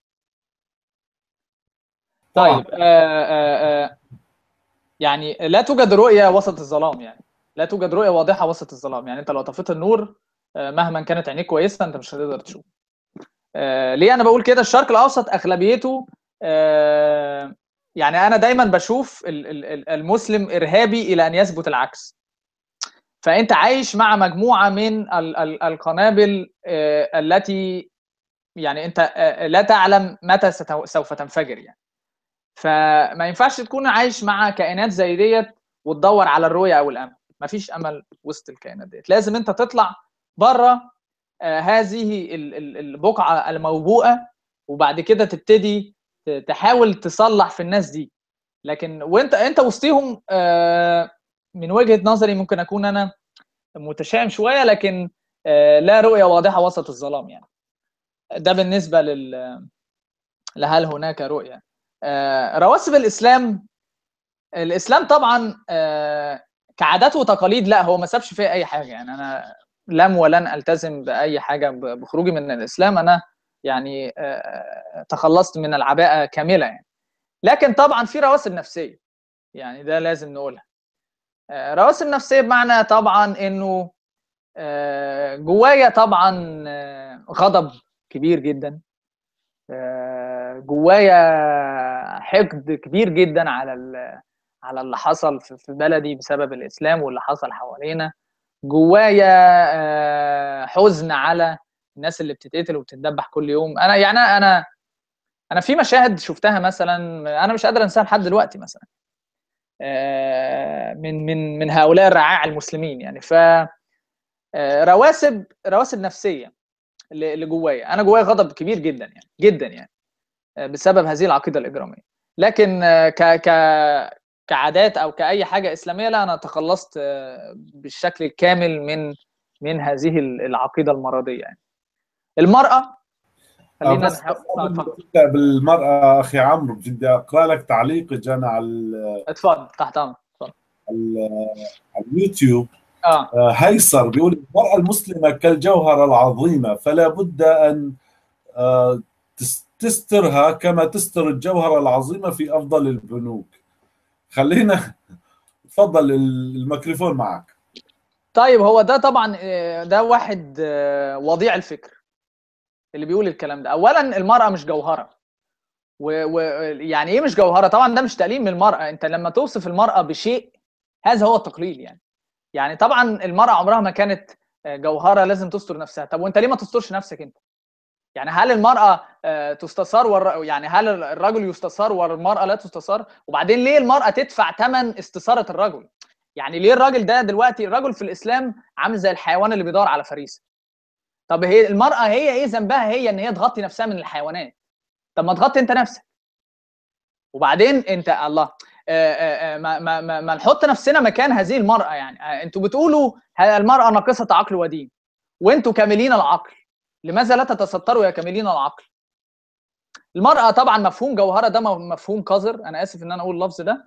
طيب آه، آه، آه، يعني لا توجد رؤية وسط الظلام يعني لا توجد رؤية واضحة وسط الظلام يعني أنت لو طفيت النور آه، مهما كانت عينيك كويسة أنت مش هتقدر تشوف آه، ليه أنا بقول كده الشرق الأوسط أغلبيته آه، يعني انا دايما بشوف ال- ال- ال- المسلم ارهابي الى ان يثبت العكس فانت عايش مع مجموعه من ال- ال- القنابل آه، التي يعني انت آه، لا تعلم متى ستو- سوف تنفجر يعني فما ينفعش تكون عايش مع كائنات زي ديت وتدور على الرؤيه او الامل مفيش امل وسط الكائنات ديت لازم انت تطلع بره هذه ال- ال- البقعه الموبوءه وبعد كده تبتدي ت- تحاول تصلح في الناس دي لكن وانت انت وسطيهم آه، من وجهة نظري ممكن اكون انا متشائم شوية لكن آه، لا رؤية واضحة وسط الظلام يعني ده بالنسبة لل لهل هناك رؤية آه، رواسب الاسلام الاسلام طبعا آه، كعادات وتقاليد لا هو ما سابش فيها اي حاجة يعني انا لم ولن التزم باي حاجة ب- بخروجي من الاسلام انا يعني آه، تخلصت من العباءة كاملة يعني لكن طبعا في رواسب نفسيه يعني ده لازم نقولها آه، رواسب نفسيه بمعنى طبعا انه آه، جوايا طبعا آه، غضب كبير جدا آه، جوايا حقد كبير جدا على ال- على اللي حصل في في بلدي بسبب الاسلام واللي حصل حوالينا جوايا آه، حزن على الناس اللي بتتقتل وبتتذبح كل يوم انا يعني انا انا في مشاهد شفتها مثلا انا مش قادر انساها لحد دلوقتي مثلا آه، من من من هؤلاء الرعاع المسلمين يعني ف آه، رواسب رواسب نفسيه اللي اللي جوايا انا جوايا غضب كبير جدا يعني جدا يعني آه، بسبب هذه العقيده الاجراميه لكن آه، ك ك كعادات او كاي حاجه اسلاميه لا انا تخلصت آه، بالشكل الكامل من من هذه العقيده المرضيه يعني المراه خلينا بس نحاول آه، اتفضل تبدأ بالمرأة أخي عمرو بدي أقرأ لك تعليق جانا على ال- اتفضل تحت امرك اتفضل ال- على اليوتيوب اه آه، هيصر بيقول المرأة المسلمة كالجوهرة العظيمة فلا بد أن آه، تس- تسترها كما تستر الجوهرة العظيمة في أفضل البنوك خلينا تفضل الميكروفون معك طيب هو ده طبعا آه، ده واحد آه، وضيع الفكر اللي بيقول الكلام ده اولا المرأة مش جوهرة ويعني ايه مش جوهره طبعا ده مش تقليل من المراه انت لما توصف المراه بشيء هذا هو التقليل يعني يعني طبعا المراه عمرها ما كانت جوهره لازم تستر نفسها طب وانت ليه ما تسترش نفسك انت يعني هل المراه آه، تستثار والر... يعني هل الرجل يستثار والمراه لا تستثار وبعدين ليه المراه تدفع ثمن استثاره الرجل يعني ليه الراجل ده دلوقتي الرجل في الاسلام عامل زي الحيوان اللي بيدور على فريسه طب هي المراه هي ايه ذنبها هي ان هي تغطي نفسها من الحيوانات طب ما تغطي انت نفسك وبعدين انت الله آه، آه، آه، ما ما ما, ما نحط نفسنا مكان هذه المراه يعني آه، انتوا بتقولوا ه- المراه ناقصه عقل ودين وانتوا كاملين العقل لماذا لا تتستروا يا كاملين العقل المراه طبعا مفهوم جوهره ده م- مفهوم قذر انا اسف ان انا اقول اللفظ ده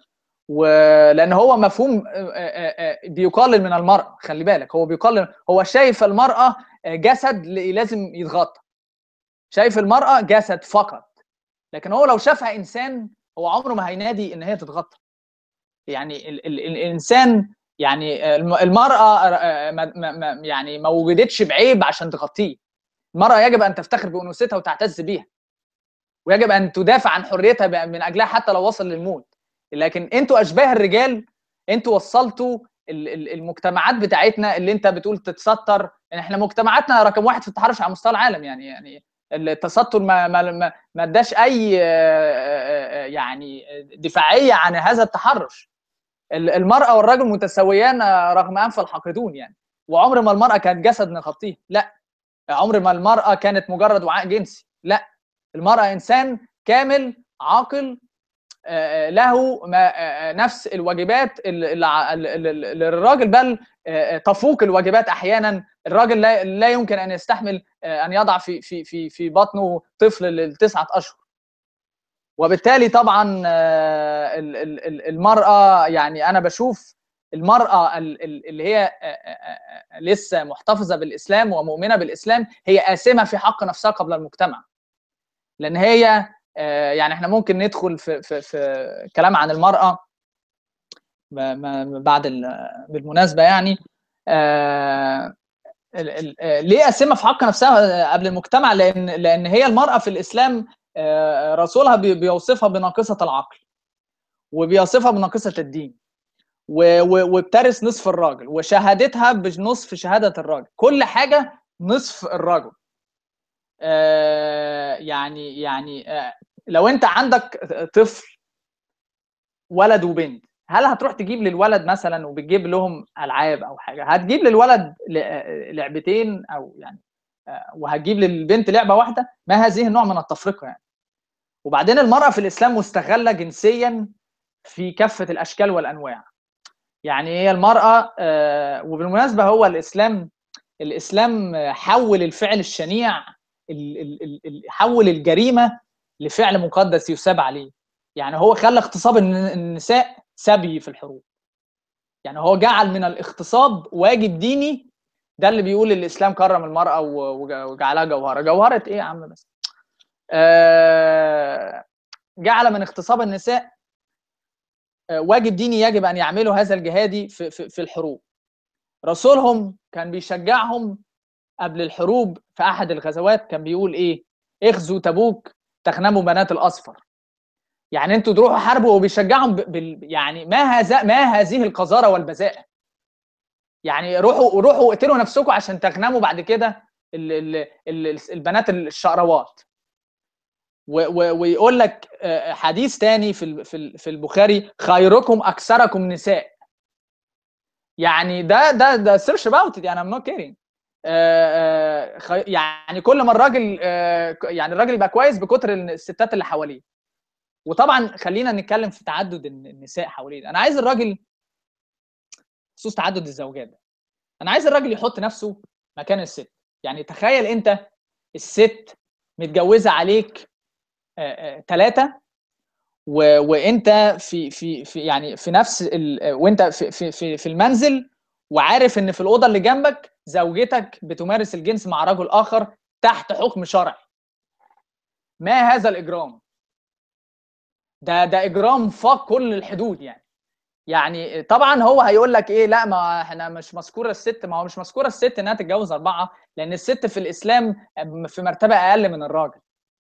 ولان هو مفهوم آه، آه، آه، بيقلل من المراه خلي بالك هو بيقلل هو شايف المراه آه، جسد ل- لازم يتغطى شايف المراه جسد فقط لكن هو لو شافها انسان هو عمره ما هينادي ان هي تتغطى يعني ال ال الانسان يعني الم- المراه آه، ما ما ما- يعني ما وجدتش بعيب عشان تغطيه المراه يجب ان تفتخر بانوثتها وتعتز بيها ويجب ان تدافع عن حريتها ب- من اجلها حتى لو وصل للموت لكن انتوا اشباه الرجال انتوا وصلتوا ال- ال- المجتمعات بتاعتنا اللي انت بتقول تتستر يعني احنا مجتمعاتنا رقم واحد في التحرش على مستوى العالم يعني يعني التستر ما ما ما ما اداش اي آه، آه، آه، يعني دفاعيه عن هذا التحرش ال- المراه والرجل متساويان آه، رغم انف الحاقدون يعني وعمر ما المراه كانت جسد نغطيه لا عمر ما المراه كانت مجرد وعاء جنسي لا المراه انسان كامل عاقل آه، له ما آه، نفس الواجبات اللي اللي- اللي- اللي الراجل بل آه، تفوق الواجبات احيانا الراجل لا لا يمكن ان يستحمل آه، ان يضع في في في في بطنه طفل لتسعه اشهر وبالتالي طبعا آه، ال- ال- ال- المراه يعني انا بشوف المراه ال- ال- اللي هي آه، آه، آه، لسه محتفظه بالاسلام ومؤمنه بالاسلام هي آثمه في حق نفسها قبل المجتمع لان هي آه، يعني احنا ممكن ندخل في في في كلام عن المراه ب- ما- بعد ال- بالمناسبه يعني آه، ال- ال- آه، ليه قسمها في حق نفسها قبل المجتمع لان لان هي المراه في الاسلام آه، رسولها بي- بيوصفها بناقصه العقل وبيوصفها بناقصه الدين و- و- وبترث نصف الراجل وشهادتها بنصف شهاده الراجل كل حاجه نصف الرجل آه، يعني يعني آه، لو انت عندك طفل ولد وبنت هل هتروح تجيب للولد مثلا وبتجيب لهم العاب او حاجه هتجيب للولد ل- لعبتين او يعني آه، وهتجيب للبنت لعبه واحده ما هذه النوع من التفرقه يعني وبعدين المراه في الاسلام مستغله جنسيا في كافه الاشكال والانواع يعني هي المراه آه، وبالمناسبه هو الاسلام الاسلام حول الفعل الشنيع ال- ال- ال- ال- حول الجريمه لفعل مقدس يثاب عليه يعني هو خلى اغتصاب الن- النساء سبي في الحروب يعني هو جعل من الاغتصاب واجب ديني ده اللي بيقول الاسلام كرم المراه و- وج- وجعلها جوهره جوهره ايه يا عم بس آه جعل من اغتصاب النساء آه، واجب ديني يجب ان يعملوا هذا الجهادي في, في, في الحروب رسولهم كان بيشجعهم قبل الحروب في احد الغزوات كان بيقول ايه اغزوا تبوك تغنموا بنات الاصفر يعني انتوا تروحوا حاربوا وبيشجعهم ب- بال يعني ما هذا ما هذه القذاره والبذاءه يعني روحوا روحوا اقتلوا نفسكم عشان تغنموا بعد كده ال ال ال البنات الشقروات و- و- ويقول لك آه، حديث تاني في ال- في ال- في البخاري خيركم اكثركم نساء يعني ده ده ده سيرش باوت يعني ام نوت كيرينج يعني كل ما الراجل آه، ك- يعني الراجل يبقى كويس بكتر الستات اللي حواليه وطبعا خلينا نتكلم في تعدد الن- النساء حواليه انا عايز الراجل خصوص تعدد الزوجات ده انا عايز الراجل يحط نفسه مكان الست يعني تخيل انت الست متجوزه عليك ثلاثه وانت في في في يعني في نفس ال... وانت في في في في المنزل وعارف ان في الاوضه اللي جنبك زوجتك بتمارس الجنس مع رجل اخر تحت حكم شرعي ما هذا الاجرام ده ده اجرام فاق كل الحدود يعني يعني طبعا هو هيقول لك ايه لا ما احنا مش مذكوره الست ما هو مش مذكوره الست انها تتجوز اربعه لان الست في الاسلام في مرتبه اقل من الراجل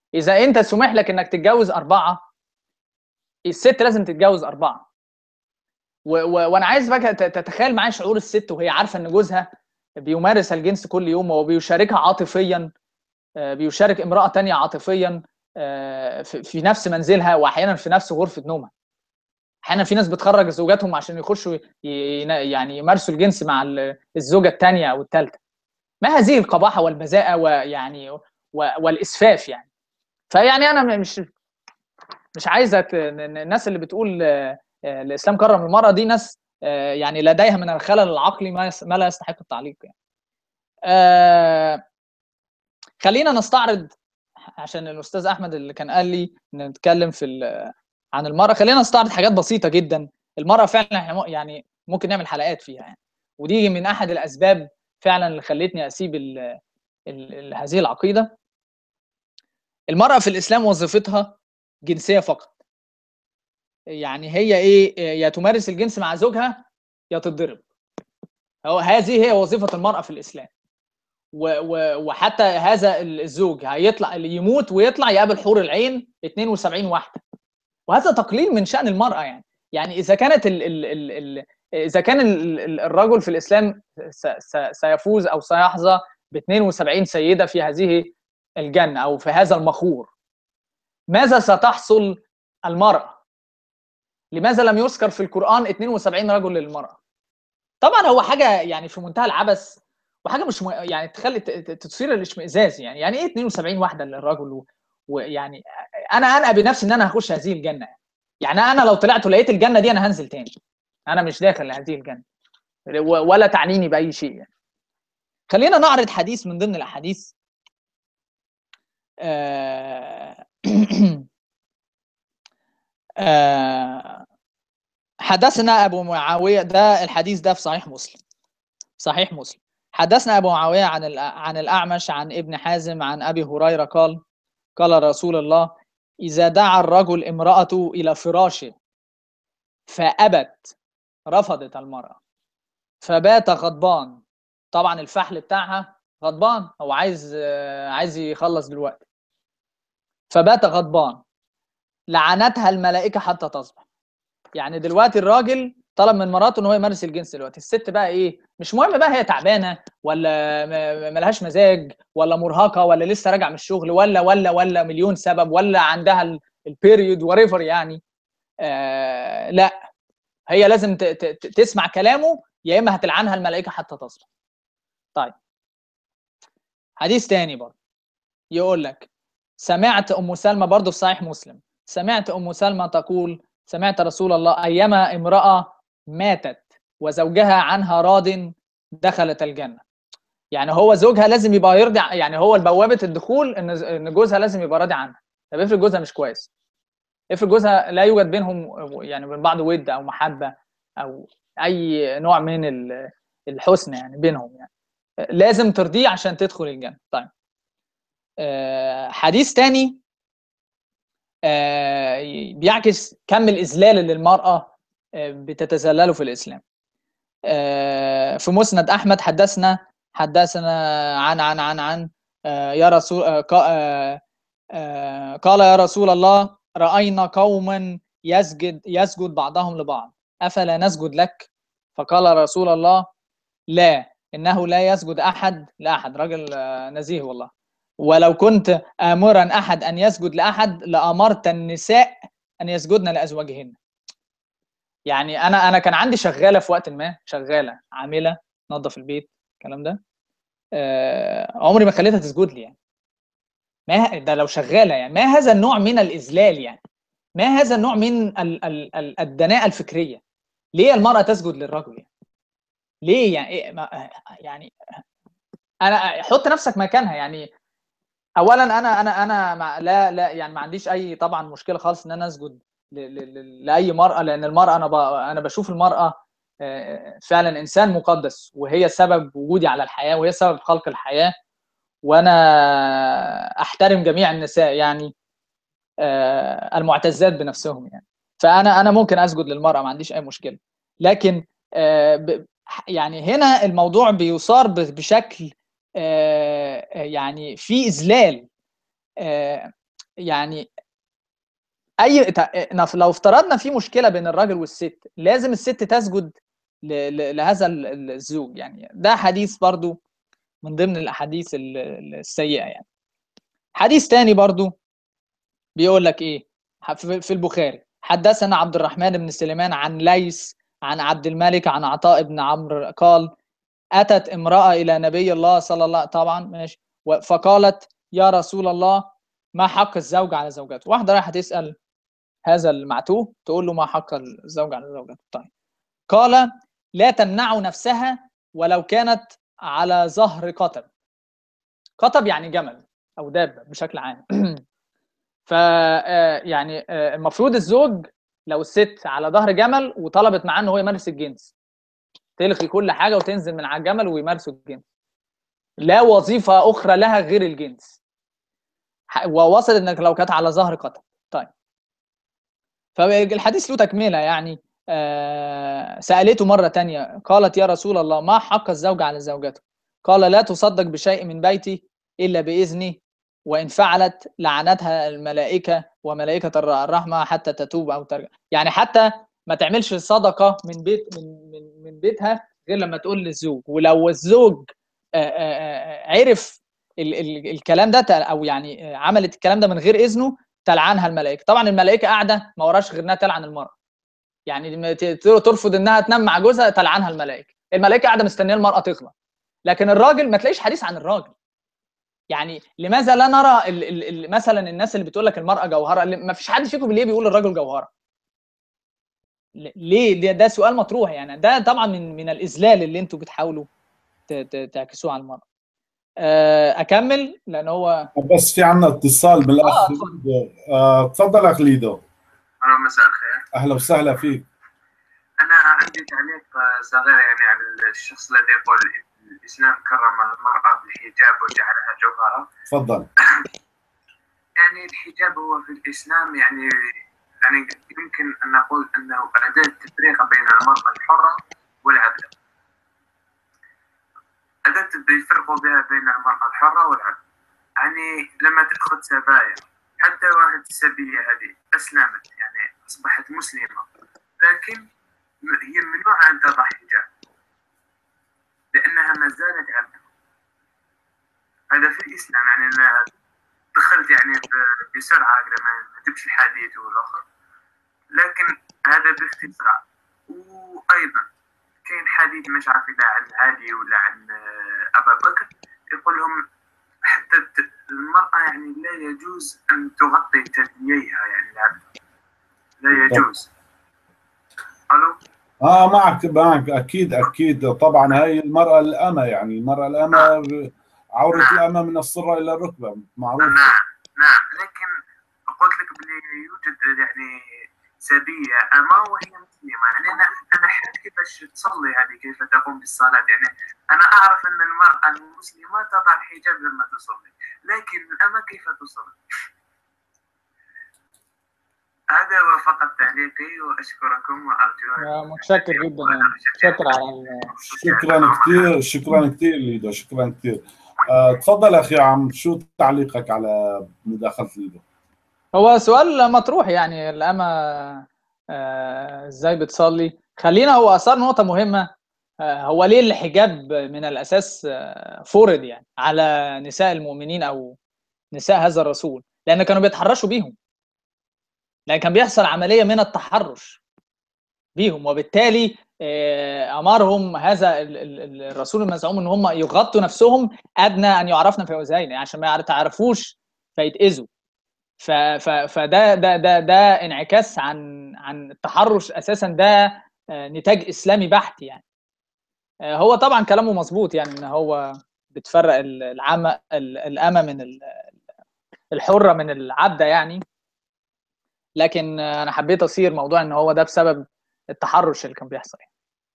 اذا انت سمح لك انك تتجوز اربعه الست لازم تتجوز اربعه و... و... وانا عايز بقى ت- تتخيل معايا شعور الست وهي عارفه ان جوزها بيمارس الجنس كل يوم وبيشاركها عاطفيا آه، بيشارك امراه تانية عاطفيا آه، في في نفس منزلها واحيانا في نفس غرفه نومها احيانا في ناس بتخرج زوجاتهم عشان يخشوا ي- ي- يعني يمارسوا الجنس مع ال- الزوجه الثانيه او الثالثه ما هذه القباحه والبذاءه ويعني و- والاسفاف يعني فيعني انا مش مش عايزه ت- ن- الناس اللي بتقول آه، آه، الاسلام كرم المراه دي ناس آه، يعني لديها من الخلل العقلي ما يس- ما لا يستحق التعليق يعني آه، خلينا نستعرض عشان الاستاذ احمد اللي كان قال لي نتكلم في ال- عن المراه خلينا نستعرض حاجات بسيطه جدا المراه فعلا احنا م- يعني ممكن نعمل حلقات فيها يعني ودي من احد الاسباب فعلا اللي خلتني اسيب ال ال ال هذه العقيده المراه في الاسلام وظيفتها جنسيه فقط يعني هي ايه يا تمارس الجنس مع زوجها يا تتضرب هو هذه هي وظيفه المراه في الاسلام و و وحتى هذا الزوج هيطلع اللي يموت ويطلع يقابل حور العين 72 واحده وهذا تقليل من شان المراه يعني يعني اذا كانت ال ال ال ال اذا كان ال ال الرجل في الاسلام س س سيفوز او سيحظى ب 72 سيده في هذه الجنه او في هذا المخور ماذا ستحصل المراه لماذا لم يذكر في القران 72 رجل للمراه طبعا هو حاجه يعني في منتهى العبث وحاجه مش م... يعني تخلي ت- ت- تثير الاشمئزاز يعني يعني ايه 72 واحده للرجل و... ويعني انا انقى بنفسي ان انا هخش هذه الجنه يعني انا لو طلعت ولقيت الجنه دي انا هنزل تاني انا مش داخل هذه الجنه و- ولا تعنيني باي شيء يعني. خلينا نعرض حديث من ضمن الاحاديث آه، آه، حدثنا ابو معاويه ده الحديث ده في صحيح مسلم صحيح مسلم حدثنا ابو معاويه عن الأ- عن الاعمش عن ابن حازم عن ابي هريره قال قال رسول الله اذا دعا الرجل امراته الى فراشه فابت رفضت المراه فبات غضبان طبعا الفحل بتاعها غضبان هو عايز آه، عايز يخلص دلوقتي فبات غضبان لعنتها الملائكه حتى تصبح يعني دلوقتي الراجل طلب من مراته ان هو يمارس الجنس دلوقتي الست بقى ايه مش مهم بقى هي تعبانه ولا م- ملهاش مزاج ولا مرهقه ولا لسه راجعه من الشغل ولا ولا ولا مليون سبب ولا عندها البيريود وريفر يعني آه لا هي لازم ت- ت- ت- تسمع كلامه يا اما هتلعنها الملائكه حتى تصبح طيب حديث تاني برضه يقول لك سمعت ام سلمى برضه في صحيح مسلم سمعت ام سلمى تقول سمعت رسول الله ايما امراه ماتت وزوجها عنها راض دخلت الجنه يعني هو زوجها لازم يبقى يرضي ع- يعني هو بوابه الدخول ان ز- ان جوزها لازم يبقى راضي عنها طب افرض جوزها مش كويس افرض جوزها لا يوجد بينهم يعني بين بعض ود او محبه او اي نوع من ال- الحسن يعني بينهم يعني لازم ترضيه عشان تدخل الجنه طيب آه، حديث تاني آه، بيعكس كم الاذلال اللي المراه آه، بتتذلله في الاسلام آه، في مسند احمد حدثنا حدثنا عن عن عن عن آه، يا رسول آه، قا- آه، آه، قال يا رسول الله راينا قوما يسجد يسجد بعضهم لبعض افلا نسجد لك فقال رسول الله لا انه لا يسجد احد لاحد راجل آه، نزيه والله ولو كنت امرا احد ان يسجد لاحد لامرت النساء ان يسجدن لازواجهن يعني انا انا كان عندي شغاله في وقت ما شغاله عامله نظف البيت الكلام ده آه عمري ما خليتها تسجد لي يعني ما ده لو شغاله يعني ما هذا النوع من الاذلال يعني ما هذا النوع من ال ال ال الدناءه الفكريه ليه المراه تسجد للرجل يعني ليه يعني إيه ما يعني انا حط نفسك مكانها يعني اولا انا انا انا مع لا لا يعني ما عنديش اي طبعا مشكله خالص ان انا اسجد ل- ل- ل- لاي مراه لان المراه انا ب- انا بشوف المراه آه، فعلا انسان مقدس وهي سبب وجودي على الحياه وهي سبب خلق الحياه وانا احترم جميع النساء يعني آه، المعتزات بنفسهم يعني فانا انا ممكن اسجد للمراه ما عنديش اي مشكله لكن آه، ب- يعني هنا الموضوع بيصار ب- بشكل آه، يعني في اذلال آه، يعني اي ت- نف- لو افترضنا في مشكله بين الراجل والست لازم الست تسجد ل- ل- لهذا ال- ال- الزوج يعني ده حديث برضو من ضمن الاحاديث ال- ال- السيئه يعني حديث تاني برضو بيقول لك ايه ح- في في البخاري حدثنا عبد الرحمن بن سليمان عن ليس عن عبد الملك عن عطاء بن عمرو قال اتت امراه الى نبي الله صلى الله طبعا ماشي و- فقالت يا رسول الله ما حق الزوج على زوجته واحده رايحه تسال هذا المعتوه تقول له ما حق الزوج على زوجته طيب قال لا تمنع نفسها ولو كانت على ظهر قطب قطب يعني جمل او دابه بشكل عام ف آه، يعني آه، المفروض الزوج لو الست على ظهر جمل وطلبت معاه ان هو يمارس الجنس تلغي كل حاجه وتنزل من على الجمل ويمارسوا الجنس لا وظيفه اخرى لها غير الجنس ح- ووصل انك لو كانت على ظهر قطب طيب فالحديث له تكمله يعني آه، سالته مره تانية قالت يا رسول الله ما حق الزوج على زوجته قال لا تصدق بشيء من بيتي الا باذني وان فعلت لعنتها الملائكه وملائكه الر- الرحمه حتى تتوب او ترجع يعني حتى ما تعملش صدقه من بيت من من من بيتها غير لما تقول للزوج ولو الزوج آه، آه، آه، عرف ال ال الكلام ده ت- او يعني آه، عملت الكلام ده من غير اذنه تلعنها الملائكه طبعا الملائكه قاعده ما وراش غير انها تلعن المراه يعني لما ت- ترفض انها تنام مع جوزها تلعنها الملائكه الملائكه قاعده مستنيه المراه تغلط لكن الراجل ما تلاقيش حديث عن الراجل يعني لماذا لا نرى ال ال ال مثلا الناس اللي بتقول لك المراه جوهره اللي- ما فيش حد فيكم ليه بيقول الراجل جوهره ل- ليه ده, ده سؤال مطروح يعني ده طبعا من من الاذلال اللي انتوا بتحاولوا ت- ت- تعكسوه على المراه آه، اكمل لان هو بس في عنا اتصال من الاخ آه، خليدو آه، تفضل اخ ليدو أنا مساء الخير اهلا وسهلا فيك أنا عندي تعليق آه، صغير يعني على الشخص الذي يقول إن الإسلام كرم المرأة بالحجاب وجعلها جوهرة تفضل يعني الحجاب هو في الإسلام يعني يعني يمكن أن نقول أنه أداة تفريق بين المرأة الحرة والعبدة أداة يفرقوا بها بين المرأة الحرة والعبد يعني لما تأخذ سبايا حتى واحد السبية هذه أسلمت يعني أصبحت مسلمة لكن م- هي ممنوعة أن تضع حجاب لأنها ما زالت عبدا هذا في الإسلام يعني أنا دخلت يعني ب- بسرعة لما ما تمشي الحديث والآخر لكن هذا باختصار وأيضا كاين حديث مش عارف إذا عن علي ولا عن آه، أبا بكر يقول لهم حتى الت- المرأة يعني لا يجوز أن تغطي ثدييها يعني العبد لا يجوز ألو اه معك معك اكيد اكيد طبعا هاي المراه الامه يعني المراه الامه عوره الامه من السره الى الركبه معروف نعم نعم لكن قلت لك بلي يوجد يعني سبية أما وهي مسلمة يعني أنا أنا حد كيفاش تصلي هذه كيف تقوم بالصلاة يعني أنا أعرف أن المرأة المسلمة تضع الحجاب لما تصلي لكن الأمة كيف تصلي هذا هو فقط تعليقي وأشكركم وأرجو آه، متشكر جدا يعني متشكر على ال- شكرا كثير شكرا كثير ليدو شكرا كثير آه تفضل اخي عم شو تعليقك على مداخله ليدو هو سؤال مطروح يعني الأمة آه، ازاي بتصلي خلينا هو اثار نقطة مهمة آه، هو ليه الحجاب من الأساس آه، فرض يعني على نساء المؤمنين أو نساء هذا الرسول لأن كانوا بيتحرشوا بيهم لأن كان بيحصل عملية من التحرش بيهم وبالتالي آه، أمرهم هذا ال- ال- ال- الرسول المزعوم إن هم يغطوا نفسهم أدنى أن يعرفن في أذين عشان ما يتعرفوش فيتأذوا ف ف فده ده ده ده انعكاس عن عن التحرش اساسا ده آه، نتاج اسلامي بحت يعني آه، هو طبعا كلامه مظبوط يعني ان هو بتفرق ال- العامة ال- الأمة من ال- الحرة من العبدة يعني لكن آه، أنا حبيت أصير موضوع إن هو ده بسبب التحرش اللي كان بيحصل يعني.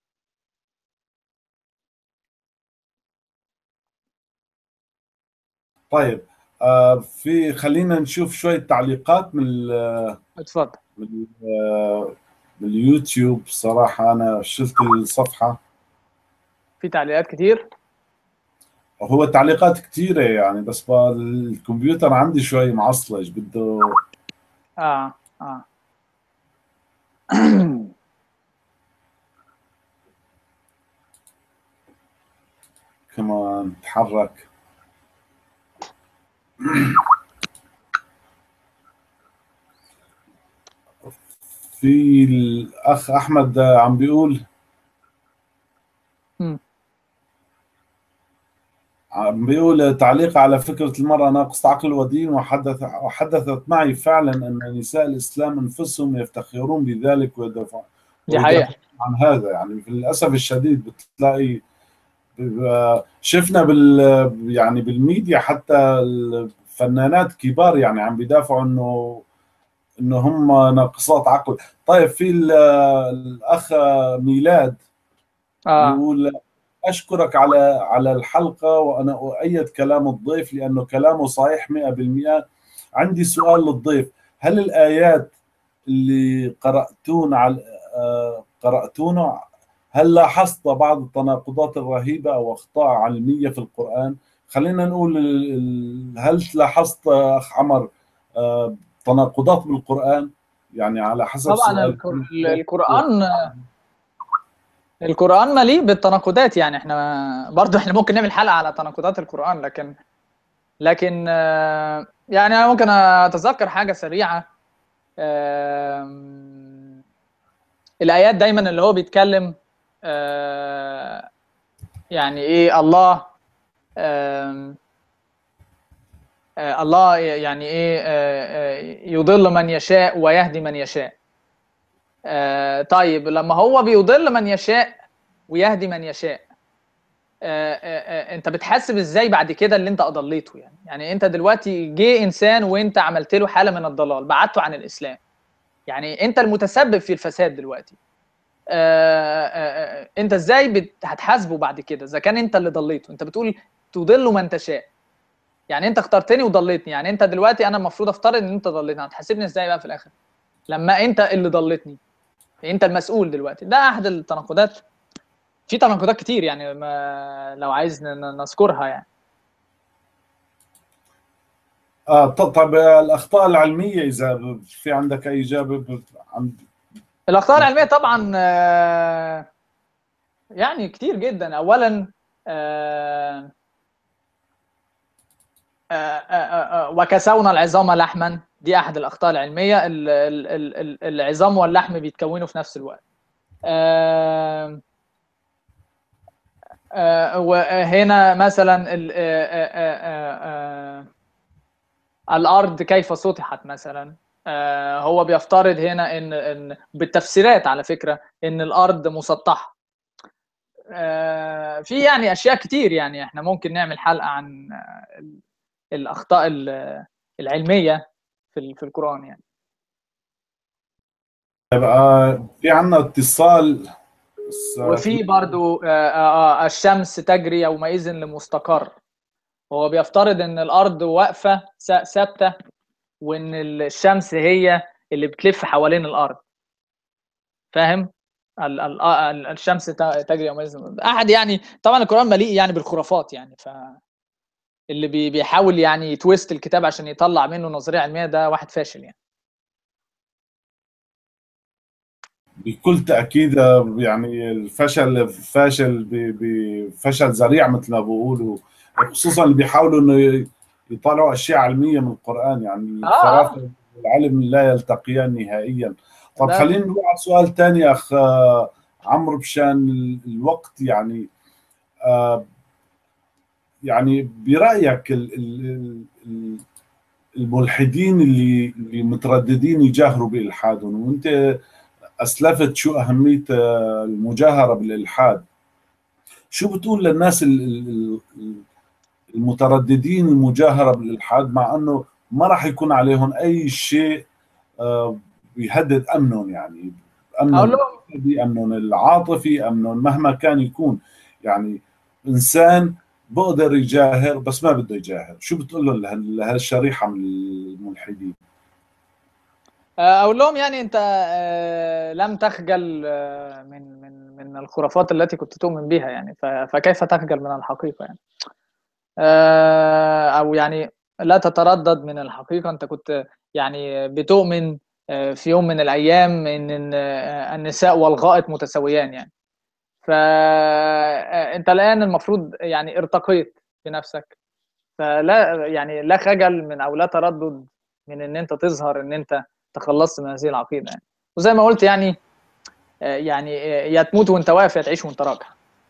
طيب آه في خلينا نشوف شويه تعليقات من ال- اتفضل من ال- من اليوتيوب صراحه انا شلت الصفحه في تعليقات كتير هو التعليقات كثيرة يعني بس بقى الكمبيوتر عندي شوي معصلج بده اه اه كمان تحرك في الأخ أحمد عم بيقول مم. عم بيقول تعليق على فكرة المرأة ناقصة عقل ودين وحدث وحدثت معي فعلا أن نساء الإسلام أنفسهم يفتخرون بذلك ويدافعون دي حقيقة عن هذا يعني للأسف الشديد بتلاقي ب- شفنا بال يعني بالميديا حتى الفنانات كبار يعني عم بيدافعوا انه انه هم ناقصات عقل طيب في ال- الاخ ميلاد اه يقول اشكرك على على الحلقه وانا اؤيد كلام الضيف لانه كلامه صحيح 100% عندي سؤال للضيف هل الايات اللي قراتون على آه، قراتونه هل لاحظت بعض التناقضات الرهيبه او اخطاء علميه في القران خلينا نقول ال- ال- هل لاحظت اخ عمر آه، تناقضات بالقران يعني على حسب طبعا سؤال القر- القرآن القرآن مليء بالتناقضات يعني احنا برضو احنا ممكن نعمل حلقة على تناقضات القرآن لكن لكن آه، يعني انا ممكن اتذكر حاجة سريعة آم، الآيات دايما اللي هو بيتكلم آه، يعني ايه الله آم، آه، الله يعني ايه آه، آه، يضل من يشاء ويهدي من يشاء آه، طيب لما هو بيضل من يشاء ويهدي من يشاء آه، آه، آه، انت بتحسب ازاي بعد كده اللي انت اضليته يعني يعني انت دلوقتي جه انسان وانت عملت له حاله من الضلال بعدته عن الاسلام يعني انت المتسبب في الفساد دلوقتي آه، آه، آه، انت ازاي بت- هتحاسبه بعد كده اذا كان انت اللي ضليته انت بتقول تضل من تشاء يعني انت اخترتني وضليتني يعني انت دلوقتي انا المفروض افترض ان انت ضليتني هتحاسبني ازاي بقى في الاخر لما انت اللي ضليتني انت المسؤول دلوقتي ده احد التناقضات في تناقضات كتير يعني ما لو عايز ن- ن- نذكرها يعني اه ط- طب الاخطاء العلميه اذا في عندك اي اجابه ب- عن الاخطاء العلميه طبعا آه، يعني كتير جدا اولا آه، آه، آه، آه، وكسونا العظام لحما دي احد الاخطاء العلميه ال- ال- ال- ال- العظام واللحم بيتكونوا في نفس الوقت آه، آه، وهنا مثلا ال- آه، آه، آه، آه، الارض كيف سطحت مثلا آه، هو بيفترض هنا ان ان بالتفسيرات على فكره ان الارض مسطحه آه، في يعني اشياء كتير يعني احنا ممكن نعمل حلقه عن آه، ال- الاخطاء ال- العلميه في ال- في القران يعني آه في عندنا اتصال بس، آه، وفي برضو آه، آه، آه، الشمس تجري يومئذ لمستقر هو بيفترض ان الارض واقفه ث- ثابته وان الشمس هي اللي بتلف حوالين الارض فاهم ال- ال- آه، ال- الشمس ت- تجري يومئذ احد يعني طبعا القران مليء يعني بالخرافات يعني ف اللي بي- بيحاول يعني يتويست الكتاب عشان يطلع منه نظريه علميه ده واحد فاشل يعني بكل تاكيد آه، يعني الفشل فاشل ب- بفشل ذريع مثل ما بيقولوا خصوصا اللي بيحاولوا انه ي- يطلعوا اشياء علميه من القران يعني آه. الخرافه والعلم لا يلتقيان نهائيا طب لا. خلينا نروح على سؤال ثاني اخ آه، عمرو بشان ال- الوقت يعني آه، يعني برايك ال- ال- ال- الملحدين اللي اللي مترددين يجاهروا بالالحادهم وانت اسلفت شو اهميه آه، المجاهره بالالحاد شو بتقول للناس ال- ال- ال- المترددين المجاهره بالالحاد مع انه ما راح يكون عليهم اي شيء آه، يهدد امنهم يعني اقول امنهم لهم الجسدي، امنهم العاطفي امنهم مهما كان يكون يعني انسان بقدر يجاهر بس ما بده يجاهر شو بتقول له له- لهالشريحه من الملحدين اقول لهم يعني انت آه، لم تخجل آه، من من من الخرافات التي كنت تؤمن بها يعني ف- فكيف تخجل من الحقيقه يعني آه، او يعني لا تتردد من الحقيقه انت كنت يعني بتؤمن آه، في يوم من الايام ان إن، آه، النساء والغائط متساويان يعني فانت الان المفروض يعني ارتقيت بنفسك فلا يعني لا خجل من او لا تردد من ان انت تظهر ان انت تخلصت من هذه العقيده يعني وزي ما قلت يعني آه، يعني آه، يا تموت وانت واقف يا تعيش وانت راكع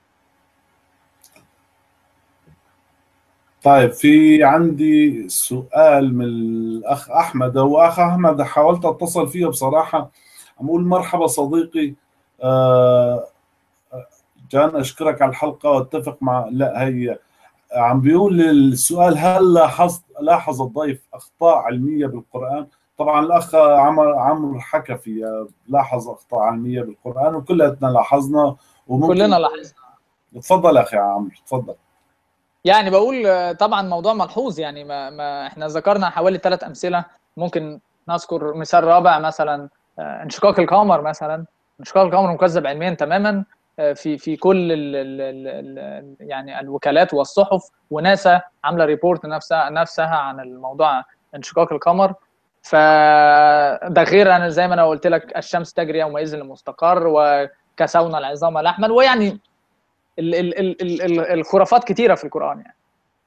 طيب في عندي سؤال من الأخ أحمد وأخ أحمد حاولت أتصل فيه بصراحة عم أقول مرحبا صديقي آه، جان أشكرك على الحلقة واتفق مع لا هي عم بيقول السؤال هل لاحظت لاحظ الضيف أخطاء علمية بالقرآن؟ طبعا الأخ عمر عمرو حكى في لاحظ أخطاء علمية بالقرآن وكلنا لاحظنا وممكن كلنا لاحظنا تفضل أخي عمرو تفضل يعني بقول آه، طبعا موضوع ملحوظ يعني ما, ما احنا ذكرنا حوالي ثلاث امثله ممكن نذكر مثال رابع مثلا آه، انشقاق القمر مثلا انشقاق القمر مكذب علميا تماما آه، في في كل ال ال ال ال يعني الوكالات والصحف وناسا عامله ريبورت نفسها نفسها عن الموضوع انشقاق القمر فده غير انا زي ما انا قلت لك الشمس تجري يومئذ لمستقر وكسونا العظام لحما ويعني ال ال ال ال ال الخرافات كتيره في القران يعني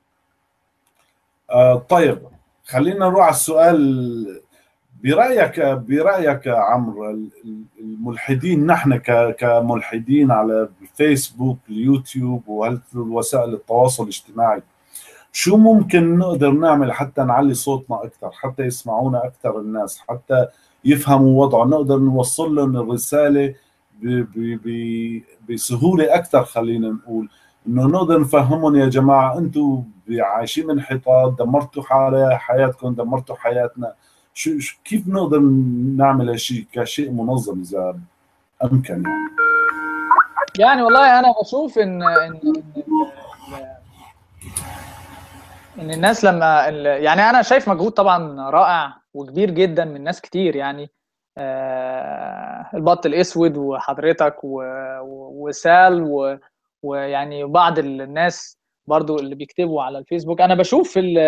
آه طيب خلينا نروح على السؤال برايك برايك يا عمرو ال- ال- الملحدين نحن ك- كملحدين على الفيسبوك اليوتيوب ووسائل التواصل الاجتماعي شو ممكن نقدر نعمل حتى نعلي صوتنا اكثر حتى يسمعونا اكثر الناس حتى يفهموا وضعه نقدر نوصل لهم الرساله ب- ب- ب- بسهوله اكثر خلينا نقول انه نقدر نفهمهم يا جماعه انتم عايشين انحطاط دمرتوا حالة حياتكم دمرتوا حياتنا شو شو- كيف نقدر نعمل هالشيء كشيء منظم اذا امكن يعني يعني والله انا بشوف ان ان ان, إن الناس لما ال- يعني انا شايف مجهود طبعا رائع وكبير جدا من ناس كتير يعني آه، البط الاسود وحضرتك و- و- وسال و- ويعني بعض الناس برضو اللي بيكتبوا على الفيسبوك انا بشوف ال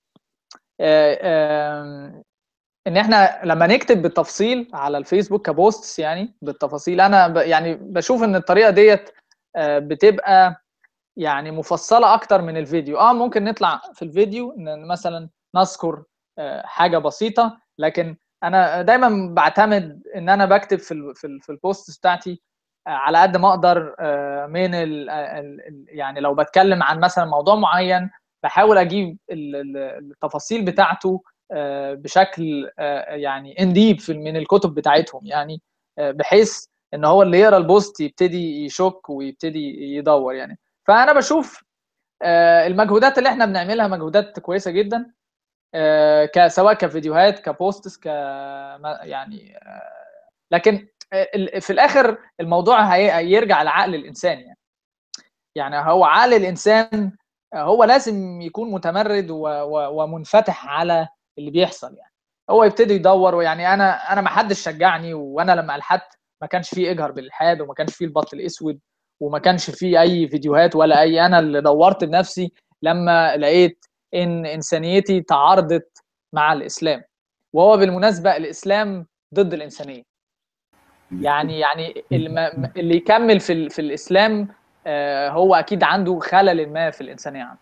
آه، آه، ان احنا لما نكتب بالتفصيل على الفيسبوك كبوستس يعني بالتفاصيل انا ب يعني بشوف ان الطريقه ديت آه، بتبقى يعني مفصله اكتر من الفيديو اه ممكن نطلع في الفيديو ان مثلا نذكر آه، حاجه بسيطه لكن انا دايما بعتمد ان انا بكتب في ال في, ال في البوست بتاعتي آه، على قد ما اقدر آه، من ال ال يعني لو بتكلم عن مثلا موضوع معين بحاول اجيب ال- ال- التفاصيل بتاعته آه، بشكل آه، يعني انديب في من الكتب بتاعتهم يعني آه، بحيث ان هو اللي يقرا البوست يبتدي يشك ويبتدي يدور يعني فانا بشوف آه، المجهودات اللي احنا بنعملها مجهودات كويسه جدا آه، ك- سواء كفيديوهات كبوستس ك ما- يعني آه، لكن آه، ال- في الاخر الموضوع هي- هيرجع لعقل الانسان يعني يعني هو عقل الانسان آه، هو لازم يكون متمرد و- و- ومنفتح على اللي بيحصل يعني هو يبتدي يدور ويعني انا انا ما حدش شجعني وانا لما الحدت ما كانش فيه اجهر بالالحاد وما كانش فيه البط الاسود وما كانش فيه اي فيديوهات ولا اي انا اللي دورت بنفسي لما لقيت ان انسانيتي تعارضت مع الاسلام وهو بالمناسبه الاسلام ضد الانسانيه يعني يعني الم- اللي يكمل في ال- في الاسلام آه، هو اكيد عنده خلل ما في الانسانيه عنده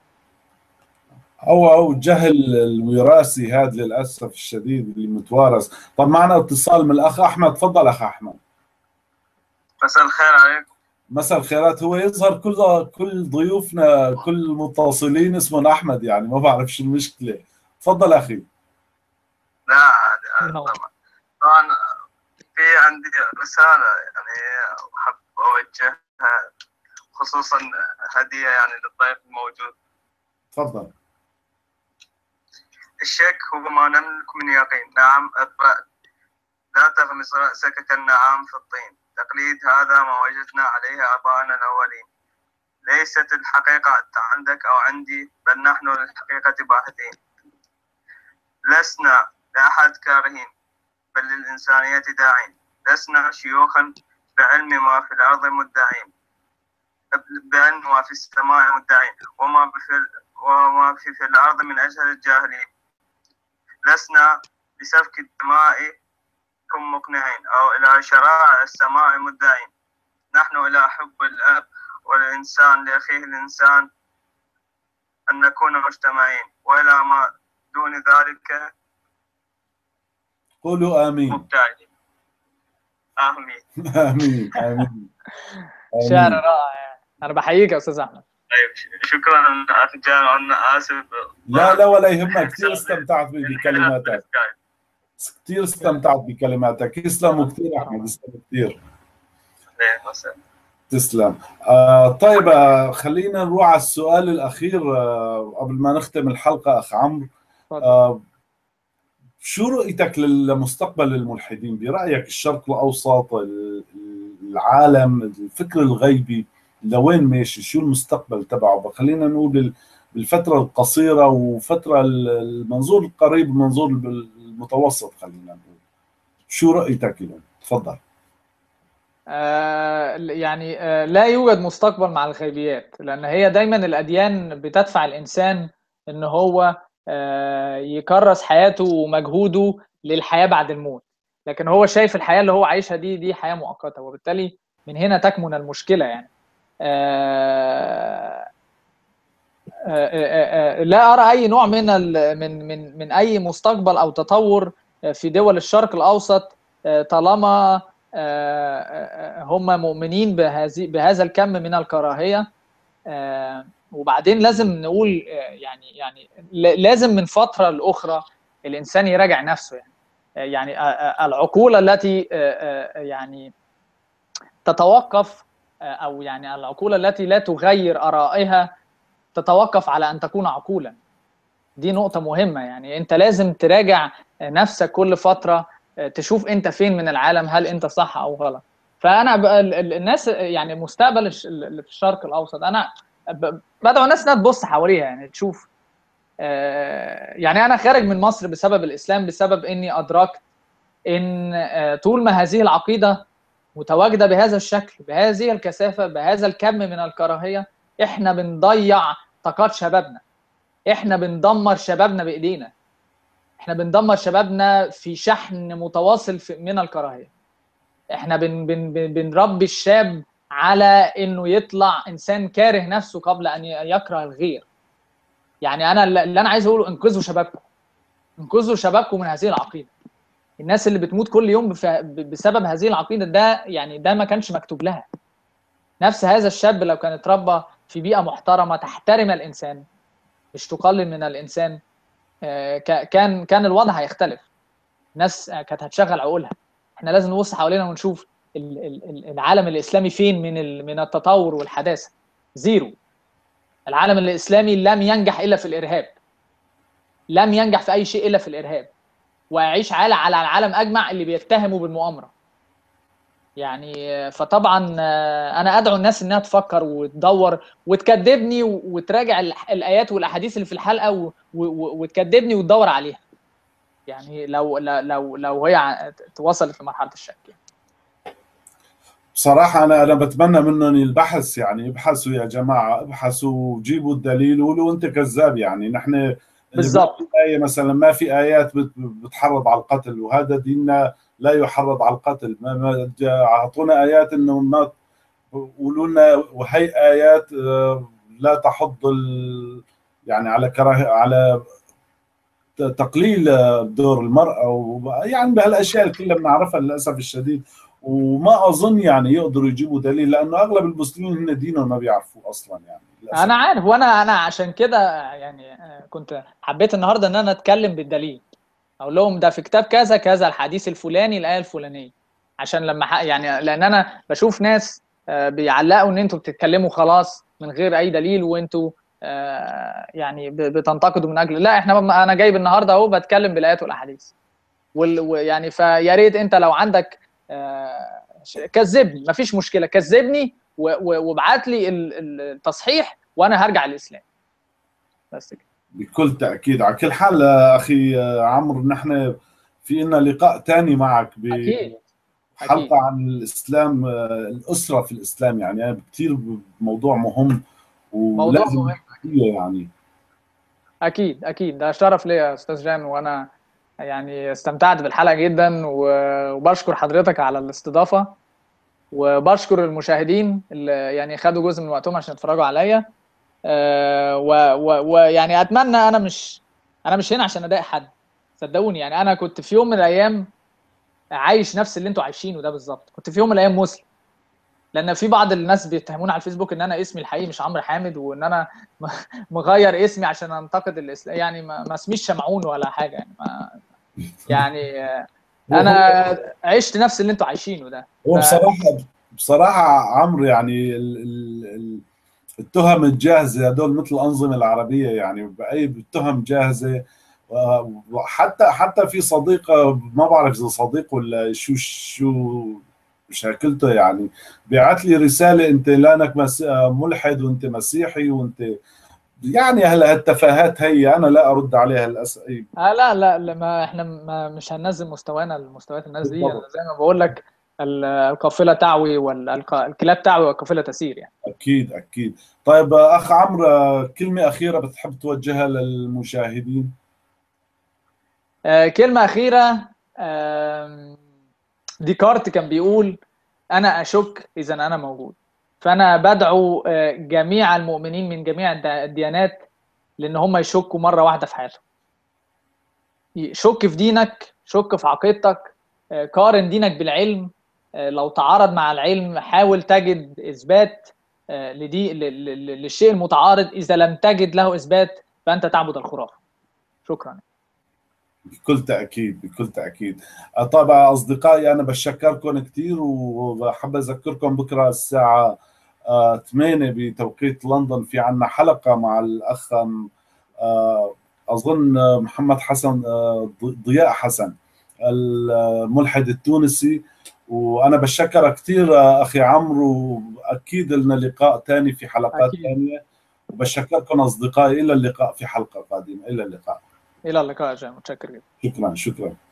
هو هو الجهل الوراثي هذا للاسف الشديد اللي متوارث طب معنا اتصال من الاخ احمد تفضل اخ احمد مساء الخير عليكم مساء الخيرات هو يظهر كل كل ضيوفنا كل المتصلين اسمهم احمد يعني ما بعرف شو المشكله تفضل اخي لا عادي عادي نعم. طبعا طبعا في عندي رسالة يعني أحب أوجهها خصوصا هدية يعني للضيف الموجود تفضل الشك هو ما نملك من يقين نعم الرأي لا تغمس رأسك كالنعام في الطين تقليد هذا ما وجدنا عليه آباءنا الأولين ليست الحقيقة عندك أو عندي بل نحن للحقيقة باحثين لسنا لأحد كارهين بل للإنسانية داعين لسنا شيوخا بعلم ما في الأرض مدعين بعلم ما في السماء مدعين وما في وما في في الأرض من أجل الجاهلين لسنا بسفك دمائكم مقنعين أو إلى شرائع السماء مدعين نحن إلى حب الأب والإنسان لأخيه الإنسان أن نكون مجتمعين وإلى ما دون ذلك قولوا امين مبتعدين آمين امين امين شعر آمين. رائع انا بحييك يا استاذ احمد طيب ش- شكرا أخي جان أنا آسف لا لا ولا يهمك كثير استمتعت بكلماتك كثير استمتعت بكلماتك يسلموا كثير احمد يسلموا كثير تسلم آه طيب آه خلينا نروح على السؤال الاخير آه قبل ما نختم الحلقه اخ عمرو اتفضل. آه شو رؤيتك لمستقبل الملحدين برايك الشرق الاوسط ال- العالم الفكر الغيبي لوين ماشي شو المستقبل تبعه خلينا نقول ال- بالفتره القصيره وفتره ال- المنظور القريب المنظور المتوسط خلينا نقول شو رؤيتك له تفضل آه، يعني آه، لا يوجد مستقبل مع الغيبيات لأن هي دايما الأديان بتدفع الإنسان إن هو آه، يكرس حياته ومجهوده للحياة بعد الموت لكن هو شايف الحياة اللي هو عايشها دي دي حياة مؤقتة وبالتالي من هنا تكمن المشكلة يعني آه، آه، آه، آه، لا أرى أي نوع من ال- من من من أي مستقبل أو تطور في دول الشرق الأوسط آه، طالما آه، آه، هم مؤمنين بهذه بهذا الكم من الكراهيه آه، وبعدين لازم نقول آه، يعني يعني ل- لازم من فتره لاخرى الانسان يراجع نفسه يعني آه، يعني آه، آه، العقول التي آه، آه، يعني تتوقف آه، او يعني العقول التي لا تغير ارائها تتوقف على ان تكون عقولا دي نقطه مهمه يعني انت لازم تراجع نفسك كل فتره تشوف انت فين من العالم هل انت صح او غلط فانا ب- ال- ال- الناس يعني مستقبل الش- اللي في الشرق الاوسط انا ب- بدعو الناس انها تبص حواليها يعني تشوف آه، يعني انا خارج من مصر بسبب الاسلام بسبب اني ادركت ان آه، طول ما هذه العقيده متواجده بهذا الشكل بهذه الكثافه بهذا الكم من الكراهيه احنا بنضيع طاقات شبابنا احنا بندمر شبابنا بايدينا احنا بندمر شبابنا في شحن متواصل في- من الكراهيه احنا بن بن بن بنربي الشاب على انه يطلع انسان كاره نفسه قبل ان ي- يكره الغير يعني انا اللي اللي انا عايز اقوله انقذوا شبابكم انقذوا شبابكم من هذه العقيده الناس اللي بتموت كل يوم بف- ب- بسبب هذه العقيده ده يعني ده ما كانش مكتوب لها نفس هذا الشاب لو كان اتربى في بيئه محترمه تحترم الانسان مش تقلل من الانسان آه، ك- كان كان الوضع هيختلف ناس آه، كانت هتشغل عقولها احنا لازم نبص حوالينا ونشوف ال- ال- ال- العالم الاسلامي فين من ال- من التطور والحداثه زيرو العالم الاسلامي لم ينجح الا في الارهاب لم ينجح في اي شيء الا في الارهاب ويعيش على على العالم اجمع اللي بيتهموا بالمؤامره يعني آه، فطبعا آه، انا ادعو الناس انها تفكر وتدور وتكذبني و- وتراجع الح- الايات والاحاديث اللي في الحلقه و- و- و- وتكذبني وتدور عليها يعني لو لو لو هي ع- توصلت لمرحله الشك يعني. بصراحة أنا أنا بتمنى منهم البحث يعني ابحثوا يا جماعة ابحثوا وجيبوا الدليل وقولوا أنت كذاب يعني نحن اللي بالظبط. ما في آية مثلا ما في آيات بت- بتحرض على القتل وهذا ديننا لا يحرض على القتل ما ما جا- أعطونا آيات إنه ما قولوا لنا وهي آيات آه، لا تحض ال يعني على كراهية على ت- تقليل دور المرأة و- يعني بهالأشياء اللي كلنا بنعرفها للأسف الشديد وما اظن يعني يقدروا يجيبوا دليل لانه اغلب المسلمين هن دينهم ما بيعرفوه اصلا يعني للأسف. انا عارف وانا انا عشان كده يعني آه، كنت حبيت النهارده ان انا اتكلم بالدليل اقول لهم ده في كتاب كذا كذا الحديث الفلاني الايه الفلانيه عشان لما ح- يعني لان انا بشوف ناس آه، بيعلقوا ان انتوا بتتكلموا خلاص من غير اي دليل وانتوا آه، يعني ب- بتنتقدوا من اجل لا احنا انا جايب النهارده اهو بتكلم بالايات والاحاديث وال- ويعني فيا ريت انت لو عندك آه، ش- كذبني مفيش مشكله كذبني و- و- وابعت لي ال- ال- التصحيح وانا هرجع الاسلام بس كده بكل تاكيد على كل حال آه، اخي آه، عمرو نحن في لنا لقاء ثاني معك اكيد بحلقه أكيد. عن الاسلام آه، الاسره في الاسلام يعني كثير موضوع مهم موضوع ولازم مهم نحكي فيه يعني اكيد اكيد ده شرف ليا يا استاذ جان وانا يعني استمتعت بالحلقه جدا و- وبشكر حضرتك على الاستضافه وبشكر المشاهدين اللي يعني خدوا جزء من وقتهم عشان يتفرجوا عليا آه، و- و- ويعني اتمنى انا مش انا مش هنا عشان اضايق حد صدقوني يعني انا كنت في يوم من الايام عايش نفس اللي انتوا عايشينه ده بالظبط كنت في يوم من الايام مسلم لان في بعض الناس بيتهموني على الفيسبوك ان انا اسمي الحقيقي مش عمرو حامد وان انا م- مغير اسمي عشان انتقد الاسلام يعني ما, ما اسميش شمعون ولا حاجه يعني ما يعني آه، انا عشت نفس اللي انتوا عايشينه ده هو ف- بصراحه بصراحه عمرو يعني ال ال ال التهم الجاهزه هدول مثل الانظمه العربيه يعني باي التهم جاهزه وحتى حتى في صديق ما بعرف اذا صديق ولا شو شو شاكلته يعني بيعت لي رساله انت لانك مس- ملحد وانت مسيحي وانت يعني هلا هالتفاهات هي انا لا ارد عليها الاسئله آه لا لا لا ما احنا ما مش هننزل مستوانا لمستويات الناس دي بالضبط. أنا زي ما بقول لك ال- القافله تعوي والكلاب تعوي والقافله تسير يعني اكيد اكيد طيب اخ عمرو كلمه اخيره بتحب توجهها للمشاهدين آه، كلمة أخيرة آم، ديكارت كان بيقول أنا أشك إذا أنا موجود فأنا بدعو آه، جميع المؤمنين من جميع الد- الديانات لأن هم يشكوا مرة واحدة في حياتهم شك في دينك شك في عقيدتك آه، قارن دينك بالعلم آه، لو تعارض مع العلم حاول تجد إثبات آه، لدي ل- ل- ل- للشيء المتعارض إذا لم تجد له إثبات فأنت تعبد الخرافة شكرا بكل تاكيد بكل تاكيد طبعا اصدقائي انا بشكركم كثير وبحب اذكركم بكره الساعه آه، 8 بتوقيت لندن في عنا حلقه مع الاخ آه، اظن محمد حسن آه، ضياء حسن الملحد التونسي وانا بشكرك كثير اخي عمرو واكيد لنا لقاء ثاني في حلقات أكيد. ثانيه وبشكركم اصدقائي الى اللقاء في حلقه قادمه الى اللقاء إلى اللقاء يا جماعة متشكر جدا شكرا شكرا